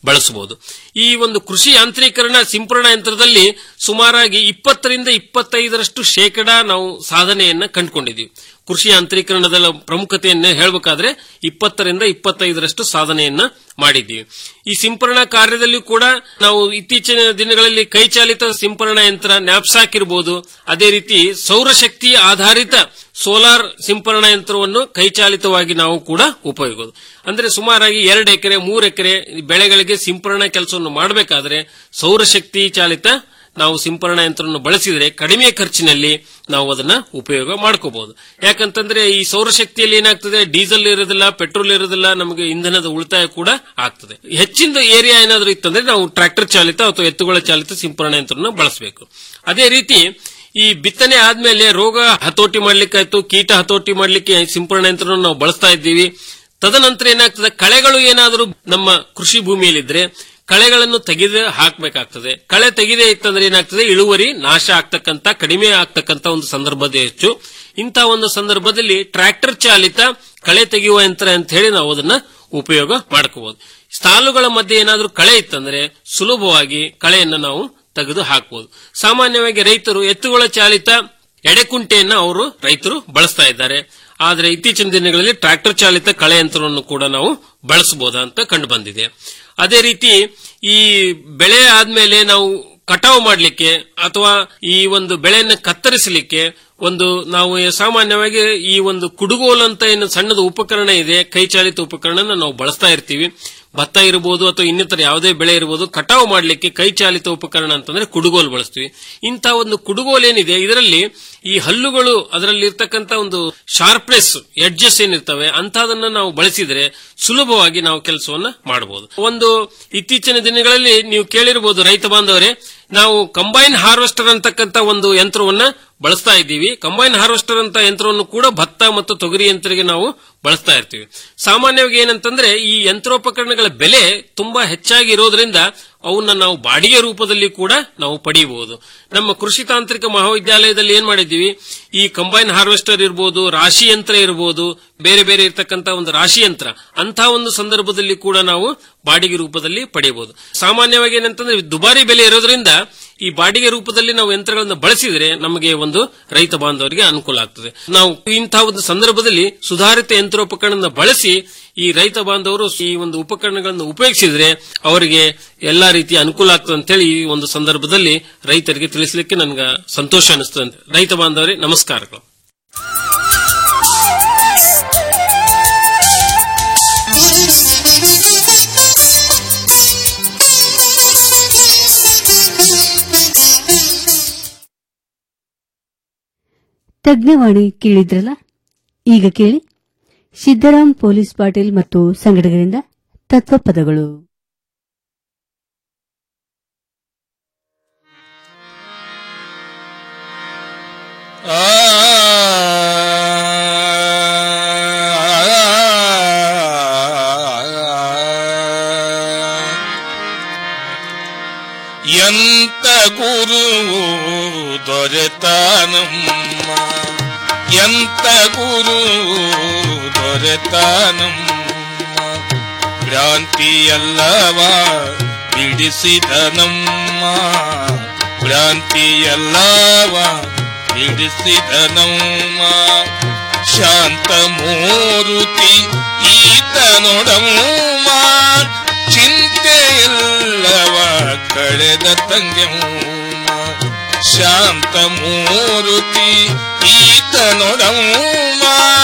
ಬಳಸಬಹುದು ಈ ಒಂದು ಕೃಷಿ ಯಾಂತ್ರೀಕರಣ ಸಿಂಪರಣಾ ಯಂತ್ರದಲ್ಲಿ ಸುಮಾರಾಗಿ ಇಪ್ಪತ್ತರಿಂದ ಇಪ್ಪತ್ತೈದರಷ್ಟು ಶೇಕಡ ನಾವು ಸಾಧನೆಯನ್ನ ಕಂಡುಕೊಂಡಿದ್ದೀವಿ ಕೃಷಿ ಯಾಂತ್ರೀಕರಣದ ಪ್ರಮುಖತೆಯನ್ನ ಹೇಳಬೇಕಾದ್ರೆ ಇಪ್ಪತ್ತರಿಂದ ಇಪ್ಪತ್ತೈದರಷ್ಟು ಸಾಧನೆಯನ್ನ ಮಾಡಿದ್ದೀವಿ ಈ ಸಿಂಪರಣಾ ಕಾರ್ಯದಲ್ಲಿ ಕೂಡ ನಾವು ಇತ್ತೀಚಿನ ದಿನಗಳಲ್ಲಿ ಕೈಚಾಲಿತ ಸಿಂಪರಣಾ ಯಂತ್ರ ನ್ಯಾಪ್ಸಾಕ್ ಇರಬಹುದು ಅದೇ ರೀತಿ ಸೌರಶಕ್ತಿ ಆಧಾರಿತ ಸೋಲಾರ್ ಸಿಂಪರಣಾ ಯಂತ್ರವನ್ನು ಕೈಚಾಲಿತವಾಗಿ ನಾವು ಕೂಡ ಉಪಯೋಗ ಅಂದ್ರೆ ಸುಮಾರಾಗಿ ಎರಡು ಎಕರೆ ಮೂರು ಎಕರೆ ಬೆಳೆಗಳಿಗೆ ಸಿಂಪರಣಾ ಕೆಲಸವನ್ನು ಮಾಡಬೇಕಾದ್ರೆ ಸೌರಶಕ್ತಿ ಚಾಲಿತ ನಾವು ಸಿಂಪರಣಾ ಯಂತ್ರವನ್ನು ಬಳಸಿದ್ರೆ ಕಡಿಮೆ ಖರ್ಚಿನಲ್ಲಿ ನಾವು ಅದನ್ನ ಉಪಯೋಗ ಮಾಡ್ಕೋಬಹುದು ಯಾಕಂತಂದ್ರೆ ಈ ಸೌರಶಕ್ತಿಯಲ್ಲಿ ಏನಾಗ್ತದೆ ಡೀಸೆಲ್ ಇರೋದಿಲ್ಲ ಪೆಟ್ರೋಲ್ ಇರೋದಿಲ್ಲ ನಮಗೆ ಇಂಧನದ ಉಳಿತಾಯ ಕೂಡ ಆಗ್ತದೆ ಹೆಚ್ಚಿನ ಏರಿಯಾ ಏನಾದರೂ ಇತ್ತಂದ್ರೆ ನಾವು ಟ್ರಾಕ್ಟರ್ ಚಾಲಿತ ಅಥವಾ ಎತ್ತುಗಳ ಚಾಲಿತ ಸಿಂಪರಣಾ ಯಂತ್ರವನ್ನು ಬಳಸಬೇಕು ಅದೇ ರೀತಿ ಈ ಬಿತ್ತನೆ ಆದ್ಮೇಲೆ ರೋಗ ಹತೋಟಿ ಮಾಡ್ಲಿಕ್ಕಾಯ್ತು ಕೀಟ ಹತೋಟಿ ಮಾಡ್ಲಿಕ್ಕೆ ಸಿಂಪರಣಾ ಯಂತ್ರವನ್ನು ನಾವು ಬಳಸ್ತಾ ಇದ್ದೀವಿ ತದನಂತರ ಏನಾಗ್ತದೆ ಕಳೆಗಳು ಏನಾದರೂ ನಮ್ಮ ಕೃಷಿ ಭೂಮಿಯಲ್ಲಿದ್ರೆ ಕಳೆಗಳನ್ನು ತೆಗೆದು ಹಾಕಬೇಕಾಗ್ತದೆ ಕಳೆ ತೆಗೆದೇ ಇತ್ತಂದ್ರೆ ಏನಾಗ್ತದೆ ಇಳುವರಿ ನಾಶ ಆಗ್ತಕ್ಕಂತ ಕಡಿಮೆ ಆಗ್ತಕ್ಕಂತ ಒಂದು ಸಂದರ್ಭದ ಹೆಚ್ಚು ಇಂಥ ಒಂದು ಸಂದರ್ಭದಲ್ಲಿ ಟ್ರ್ಯಾಕ್ಟರ್ ಚಾಲಿತ ಕಳೆ ತೆಗೆಯುವ ಯಂತ್ರ ಅಂತ ಹೇಳಿ ನಾವು ಅದನ್ನ ಉಪಯೋಗ ಮಾಡ್ಕೋಬಹುದು ಸಾಲುಗಳ ಮಧ್ಯೆ ಏನಾದರೂ ಕಳೆ ಇತ್ತಂದ್ರೆ ಸುಲಭವಾಗಿ ಕಳೆಯನ್ನು ನಾವು ತೆಗೆದು ಹಾಕಬಹುದು ಸಾಮಾನ್ಯವಾಗಿ ರೈತರು ಎತ್ತುಗಳ ಚಾಲಿತ ಎಡೆಕುಂಟೆಯನ್ನ ಅವರು ರೈತರು ಬಳಸ್ತಾ ಇದ್ದಾರೆ ಆದರೆ ಇತ್ತೀಚಿನ ದಿನಗಳಲ್ಲಿ ಟ್ರ್ಯಾಕ್ಟರ್ ಚಾಲಿತ ಕಳೆ ಯಂತ್ರವನ್ನು ಕೂಡ ನಾವು ಬಳಸಬಹುದಾ ಅಂತ ಕಂಡು ಬಂದಿದೆ ಅದೇ ರೀತಿ ಈ ಬೆಳೆ ಆದ್ಮೇಲೆ ನಾವು ಕಟಾವು ಮಾಡಲಿಕ್ಕೆ ಅಥವಾ ಈ ಒಂದು ಬೆಳೆಯನ್ನು ಕತ್ತರಿಸಲಿಕ್ಕೆ ಒಂದು ನಾವು ಸಾಮಾನ್ಯವಾಗಿ ಈ ಒಂದು ಕುಡುಗೋಲು ಅಂತ ಏನು ಸಣ್ಣದ ಉಪಕರಣ ಇದೆ ಕೈಚಾಲಿತ ಉಪಕರಣ ನಾವು ಬಳಸ್ತಾ ಇರ್ತೀವಿ ಭತ್ತ ಇರಬಹುದು ಅಥವಾ ಇನ್ನಿತರ ಯಾವುದೇ ಬೆಳೆ ಇರಬಹುದು ಕಟಾವು ಮಾಡಲಿಕ್ಕೆ ಕೈಚಾಲಿತ ಉಪಕರಣ ಅಂತಂದ್ರೆ ಕುಡುಗೋಲು ಬಳಸ್ತೀವಿ ಇಂಥ ಒಂದು ಕುಡುಗೋಲು ಏನಿದೆ ಇದರಲ್ಲಿ ಈ ಹಲ್ಲುಗಳು ಅದರಲ್ಲಿ ಇರ್ತಕ್ಕಂಥ ಒಂದು ಶಾರ್ಪ್ನೆಸ್ ಎಡ್ಜಸ್ ಏನಿರ್ತವೆ ಅಂತಹದನ್ನ ನಾವು ಬಳಸಿದ್ರೆ ಸುಲಭವಾಗಿ ನಾವು ಕೆಲಸವನ್ನ ಮಾಡಬಹುದು ಒಂದು ಇತ್ತೀಚಿನ ದಿನಗಳಲ್ಲಿ ನೀವು ಕೇಳಿರಬಹುದು ರೈತ ಬಾಂಧವರೇ ನಾವು ಕಂಬೈನ್ ಹಾರ್ವೆಸ್ಟರ್ ಅಂತಕ್ಕಂಥ ಒಂದು ಯಂತ್ರವನ್ನ ಬಳಸ್ತಾ ಇದ್ದೀವಿ ಕಂಬೈನ್ ಹಾರ್ವೆಸ್ಟರ್ ಅಂತ ಯಂತ್ರವನ್ನು ಕೂಡ ಭತ್ತ ಮತ್ತು ತೊಗರಿ ಯಂತ್ರಕ್ಕೆ ನಾವು ಬಳಸ್ತಾ ಇರ್ತೀವಿ ಸಾಮಾನ್ಯವಾಗಿ ಏನಂತಂದ್ರೆ ಈ ಯಂತ್ರೋಪಕರಣಗಳ ಬೆಲೆ ತುಂಬಾ ಹೆಚ್ಚಾಗಿ ಇರೋದ್ರಿಂದ ಅವನ್ನ ನಾವು ಬಾಡಿಗೆ ರೂಪದಲ್ಲಿ ಕೂಡ ನಾವು ಪಡೆಯಬಹುದು ನಮ್ಮ ಕೃಷಿ ತಾಂತ್ರಿಕ ಮಹಾವಿದ್ಯಾಲಯದಲ್ಲಿ ಏನ್ ಮಾಡಿದ್ದೀವಿ ಈ ಕಂಬೈನ್ ಹಾರ್ವೆಸ್ಟರ್ ಇರಬಹುದು ರಾಶಿ ಯಂತ್ರ ಇರಬಹುದು ಬೇರೆ ಬೇರೆ ಇರತಕ್ಕಂತ ಒಂದು ರಾಶಿ ಯಂತ್ರ ಅಂತ ಒಂದು ಸಂದರ್ಭದಲ್ಲಿ ಕೂಡ ನಾವು ಬಾಡಿಗೆ ರೂಪದಲ್ಲಿ ಪಡೆಯಬಹುದು ಸಾಮಾನ್ಯವಾಗಿ ಏನಂತಂದ್ರೆ ದುಬಾರಿ ಬೆಲೆ ಇರೋದ್ರಿಂದ ಈ ಬಾಡಿಗೆ ರೂಪದಲ್ಲಿ ನಾವು ಯಂತ್ರಗಳನ್ನು ಬಳಸಿದ್ರೆ ನಮಗೆ ಒಂದು ರೈತ ಬಾಂಧವರಿಗೆ ಅನುಕೂಲ ಆಗ್ತದೆ ನಾವು ಇಂತಹ ಒಂದು ಸಂದರ್ಭದಲ್ಲಿ ಸುಧಾರಿತ ಯಂತ್ರೋಪಕರಣ ಬಳಸಿ ಈ ರೈತ ಬಾಂಧವರು ಈ ಒಂದು ಉಪಕರಣಗಳನ್ನು ಉಪಯೋಗಿಸಿದ್ರೆ ಅವರಿಗೆ ಎಲ್ಲಾ ರೀತಿಯ ಅನುಕೂಲ ಆಗ್ತದೆ ಅಂತೇಳಿ ಈ ಒಂದು ಸಂದರ್ಭದಲ್ಲಿ ರೈತರಿಗೆ ತಿಳಿಸಲಿಕ್ಕೆ ನನಗೆ ಸಂತೋಷ ಅನಿಸ್ತದೆ ರೈತ ಬಾಂಧವರೇ ನಮಸ್ಕಾರಗಳು ತಜ್ಞವಾಣಿ ಕೇಳಿದ್ರಲ್ಲ ಈಗ ಕೇಳಿ ಸಿದ್ದರಾಮ್ ಪೊಲೀಸ್ ಪಾಟೀಲ್ ಮತ್ತು ಸಂಘಟಕರಿಂದ ತತ್ವಪದಗಳು ಎಂತ ಗುರುವು ದೊರೆತಾನಮ್ಮ ಎಂತ ಗುರುವು ದೊರೆತಾನಮ್ಮ ಭ್ರಾಂತಿಯಲ್ಲವ ಬಿಡಿಸಿದ ನಮ್ಮ ಭ್ರಾಂತಿಯಲ್ಲವ ಬಿಡಿಸಿದ ನಮ್ಮ ಶಾಂತ ಮೂರುತಿ ಈತ ನೋಡಮ್ಮ ಚಿಂತೆಯಲ್ಲವ ಕಳೆದ ತಂಗೆಮ್ಮ ಶಾಂತ ಮೂರುತಿ ಈತ ನೋಡಮ್ಮ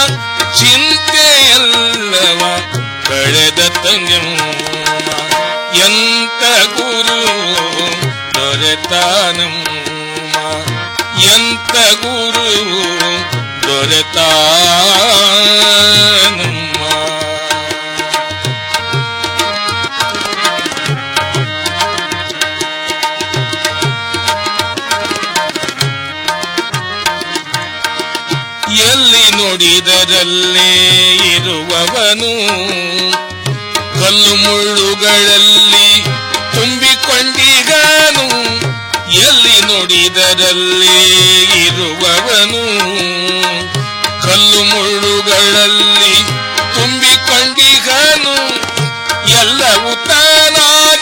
ಚಿಂತೆಯಲ್ಲವ ಕಳೆದ ತಂಗೆಮ್ಮ ಎಂತ ಗುರು ದೊರೆತಾನಮ್ಮ ಎಂತ ಗುರು ದೊರೆತಾನಮ್ಮ ಎಲ್ಲಿ ನೋಡಿದರಲ್ಲೇ ಇರುವವನು ಕಲ್ಲು ಮುಳ್ಳುಗಳಲ್ಲಿ ತುಂಬಿಕೊಂಡಿಗನು ಎಲ್ಲಿ ನೋಡಿದರಲ್ಲೇ ಇರುವವನು ಕಲ್ಲು ಮುಳ್ಳುಗಳಲ್ಲಿ ತುಂಬಿಕೊಂಡಿಗನು ಎಲ್ಲವೂ ತಾನಾಗಿ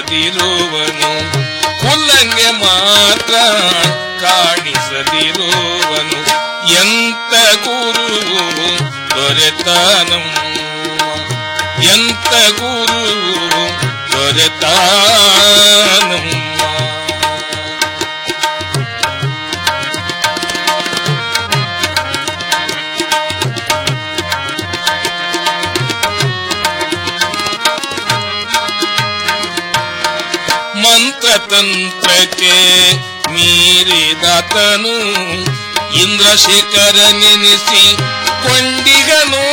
ಕಾಣಿಸದಿರುವನು ಹುಲ್ಲಂಗೆ ಮಾತ್ರ ಕಾಣಿಸದಿರುವನು ಎಂತ ಗುರುವು ದೊರೆತಾನಮ್ಮ ಎಂತ ಗುರುವು ದೊರೆತಾನಮ್ಮ ಮಂತ್ರತಂತ್ರಕ್ಕೆ ಮೀರಿದಾತನು ಇಂದ್ರಶೇಖರ ನೆನೆಸಿ ಕೊಂಡಿಗನು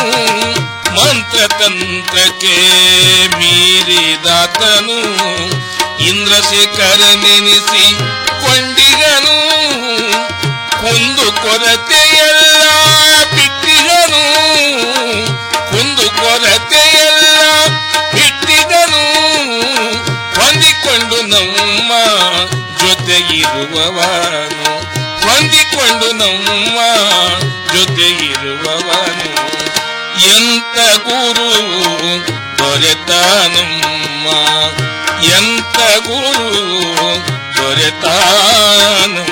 ಮಂತ್ರತಂತ್ರಕ್ಕೆ ಮೀರಿದಾತನು ಇಂದ್ರಶೇಖರ ನೆನೆಸಿ ಕೊಂಡಿಗನು ಕುಂದು ಕೊರತೆಯೆಲ್ಲ ಬಿಟ್ಟಿಗನು ಕುಂದು ಕೊರತೆಯೆಲ್ಲ ಬಿಟ್ಟಿಗನು ಹೊಂದಿಕೊಂಡು ನಮ್ಮ ಜೊತೆಗಿರುವವನು ಹೊಂದಿಕೊಂಡು ನಮ್ಮ ಜೊತೆಗಿರುವವನು ಎಂತ ಗುರು ದೊರೆತಾನಮ್ಮ ಎಂತ ಗುರು ದೊರೆತಾನಮ್ಮ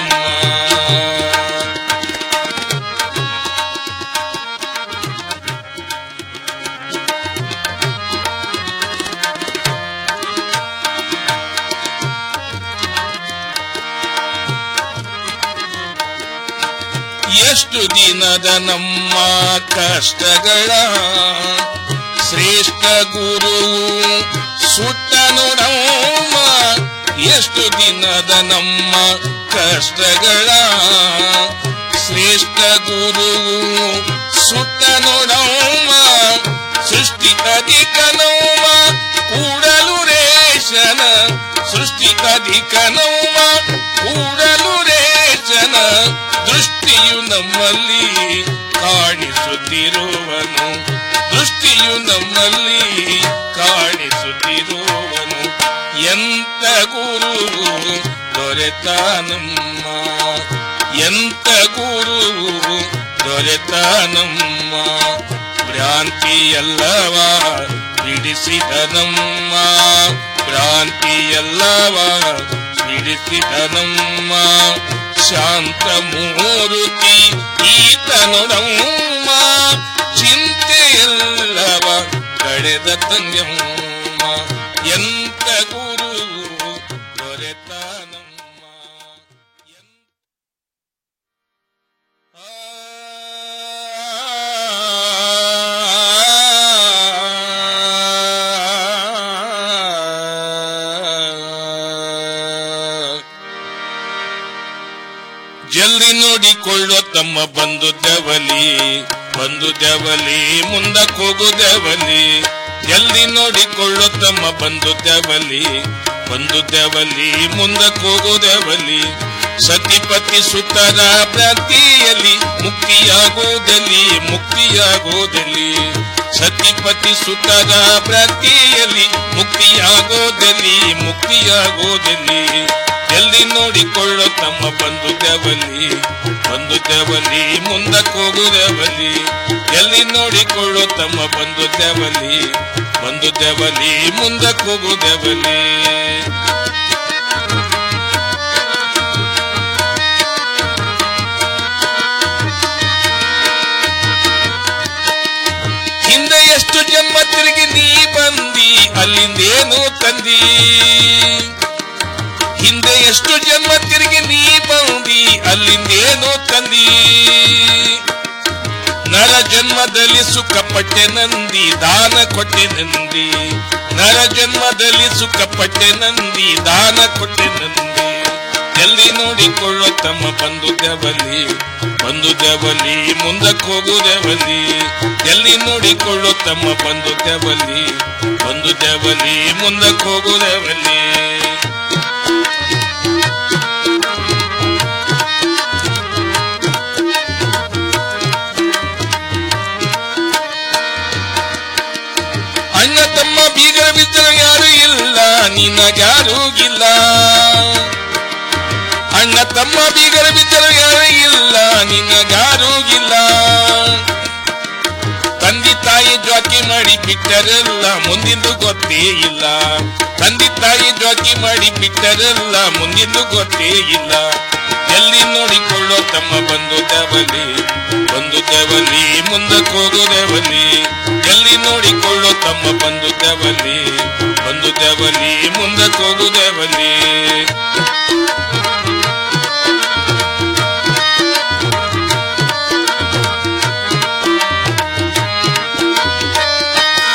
ಎಷ್ಟು ದಿನದ ನಮ್ಮ ಕಷ್ಟಗಳ ಶ್ರೇಷ್ಠ ಗುರು ಸುಟ್ಟ ನೋಡಮ್ಮ ಎಷ್ಟು ದಿನದ ನಮ್ಮ ಕಷ್ಟಗಳ ಶ್ರೇಷ್ಠ ಗುರು ಸುಟ್ಟ ನೋಡಮ್ಮ ಸೃಷ್ಟಿ ಅಧಿಕ ನೋವ ಕೂಡಲು ರೇಷನ ಸೃಷ್ಟಿ ಅಧಿಕ ನೋವ ಕೂಡಲು ರೇಷನ ದೃಷ್ಟಿಯು ನಮ್ಮಲ್ಲಿ ಕಾಣಿಸುತ್ತಿರುವನು ದೃಷ್ಟಿಯು ನಮ್ಮಲ್ಲಿ ಕಾಣಿಸುತ್ತಿರುವನು ಎಂತ ಗುರು ದೊರೆತಾನಮ್ಮ ಎಂತ ಗುರು ದೊರೆತಾನಮ್ಮ ಭ್ರಾಂತಿಯಲ್ಲವ ಬಿಡಿಸಿದನಮ್ಮ ಭ್ರಾಂತಿಯಲ್ಲವ ಬಿಡಿಸಿದನಮ್ಮ ಶಾಂತ ಮೂರುತಿ ಈತನೊಡಮ್ಮ ಚಿಂತೆಯಲ್ಲವ ಕಳೆದ ತಂಗಮ್ಮ ಎಂತ ಗುರು ದೊರೆತಾನಮ್ಮ ಜಲ್ದಿ ನೋಡಿಕೊಳ್ಳೋ ತಮ್ಮ ಬಂದು ದವಲಿ ಬಂದು ದವಲಿ ಮುಂದಕ್ಕೆ ಹೋಗು ದವಲಿ ಜಲ್ದಿ ನೋಡಿಕೊಳ್ಳೋ ತಮ್ಮ ಬಂದು ದವಲಿ ಬಂದು ದವಲಿ ಮುಂದಕ್ಕೆ ಹೋಗು ದವಲಿ ಸತಿಪತಿ ಸುತರ ಭ್ರಾಂತಿಯಲ್ಲಿ ಮುಕ್ತಿಯಾಗೋದಲ್ಲಿ ಮುಕ್ತಿಯಾಗೋದಲ್ಲಿ ಸತಿಪತಿ ಸುತರ ಭ್ರಾಂತಿಯಲ್ಲಿ ಮುಕ್ತಿಯಾಗೋದಲ್ಲಿ ಮುಕ್ತಿಯಾಗೋದಲ್ಲಿ ಎಲ್ಲಿ ನೋಡಿಕೊಳ್ಳೋ ತಮ್ಮ ಬಂದು ದವಲಿ ಬಂದು ದವಲಿ ಮುಂದಕ್ಕೆ ಹೋಗು ದವಲಿ ಎಲ್ಲಿ ನೋಡಿಕೊಳ್ಳೋ ತಮ್ಮ ಬಂದು ದವಲಿ ಬಂದು ದವಲಿ ಮುಂದಕ್ಕೆ ಹೋಗು ದವಲಿ ಹಿಂದೆ ಎಷ್ಟು ಜನ್ಮ ತಿರುಗಿ ನೀ ಬಂದಿ ಅಲ್ಲಿಂದೇನು ತಂದಿ ಹಿಂದೆ ಎಷ್ಟು ಜನ್ಮ ತಿರುಗಿ ನೀ ಬಂದಿ ಅಲ್ಲಿಂದೇನೋ ತಂದಿ ನರ ಜನ್ಮದಲ್ಲಿ ಸುಖಪಟ್ಟೆ ನಂದಿ ದಾನ ಕೊಟ್ಟೆ ನಂದಿ ನರ ಜನ್ಮದಲ್ಲಿ ಸುಖಪಟ್ಟೆ ನಂದಿ ದಾನ ಕೊಟ್ಟೆ ನಂದಿ ಎಲ್ಲಿ ನೋಡಿಕೊಳ್ಳೋ ತಮ್ಮ ಬಂದು ದವಲಿ ಬಂದು ದವಲಿ ಮುಂದಕ್ಕೆ ಹೋಗು ದವಲಿ ಎಲ್ಲಿ ನೋಡಿಕೊಳ್ಳೋ ತಮ್ಮ ಬಂದು ದವಲಿ ಬಂದು ದವಲಿ ಮುಂದಕ್ಕೆ ಹೋಗು ದವಲಿ ಅಣ್ಣ ತಮ್ಮ ಬೀಗರ ಬಿದ್ದರೆ ಯಾರು ಇಲ್ಲ ನಿನಗ್ಯಾರೂ ಇಲ್ಲ ಅಣ್ಣ ತಮ್ಮ ಬೀಗರ ಬಿದ್ದರೆ ಯಾರು ಇಲ್ಲ ನಿನಗ್ಯಾರೂ ಇಲ್ಲ ತಂದೆ ತಾಯಿ ತಾಯಿ ಜೋಕಿ ಮಾಡಿ ಬಿಟ್ಟರಲ್ಲ ಮುಂದಿಂದು ಗೊತ್ತೇ ಇಲ್ಲ ತಂದೆ ತಾಯಿ ಜೋಕಿ ಮಾಡಿ ಬಿಟ್ಟರಲ್ಲ ಮುಂದಿಂದು ಗೊತ್ತೇ ಇಲ್ಲ ಎಲ್ಲಿ ನೋಡಿಕೊಳ್ಳೋ ತಮ್ಮ ಬಂದು ತವಲಿ ಬಂದು ತವಲಿ ಮುಂದಕ್ಕೆ ಹೋಗುದವಲಿ ಎಲ್ಲಿ ನೋಡಿಕೊಳ್ಳೋ ತಮ್ಮ ಬಂದು ತವಲಿ ಬಂದು ತವಲಿ ಮುಂದಕ್ಕೆ ಹೋಗುದವಲಿ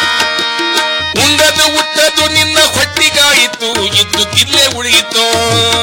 ಉಂಡದು ಉಟ್ಟದು ನಿನ್ನ ಹೊಟ್ಟಿಗಾಯಿತು ಇದ್ದು ತಿಲ್ಲೇ ಉಳಿಯಿತೋ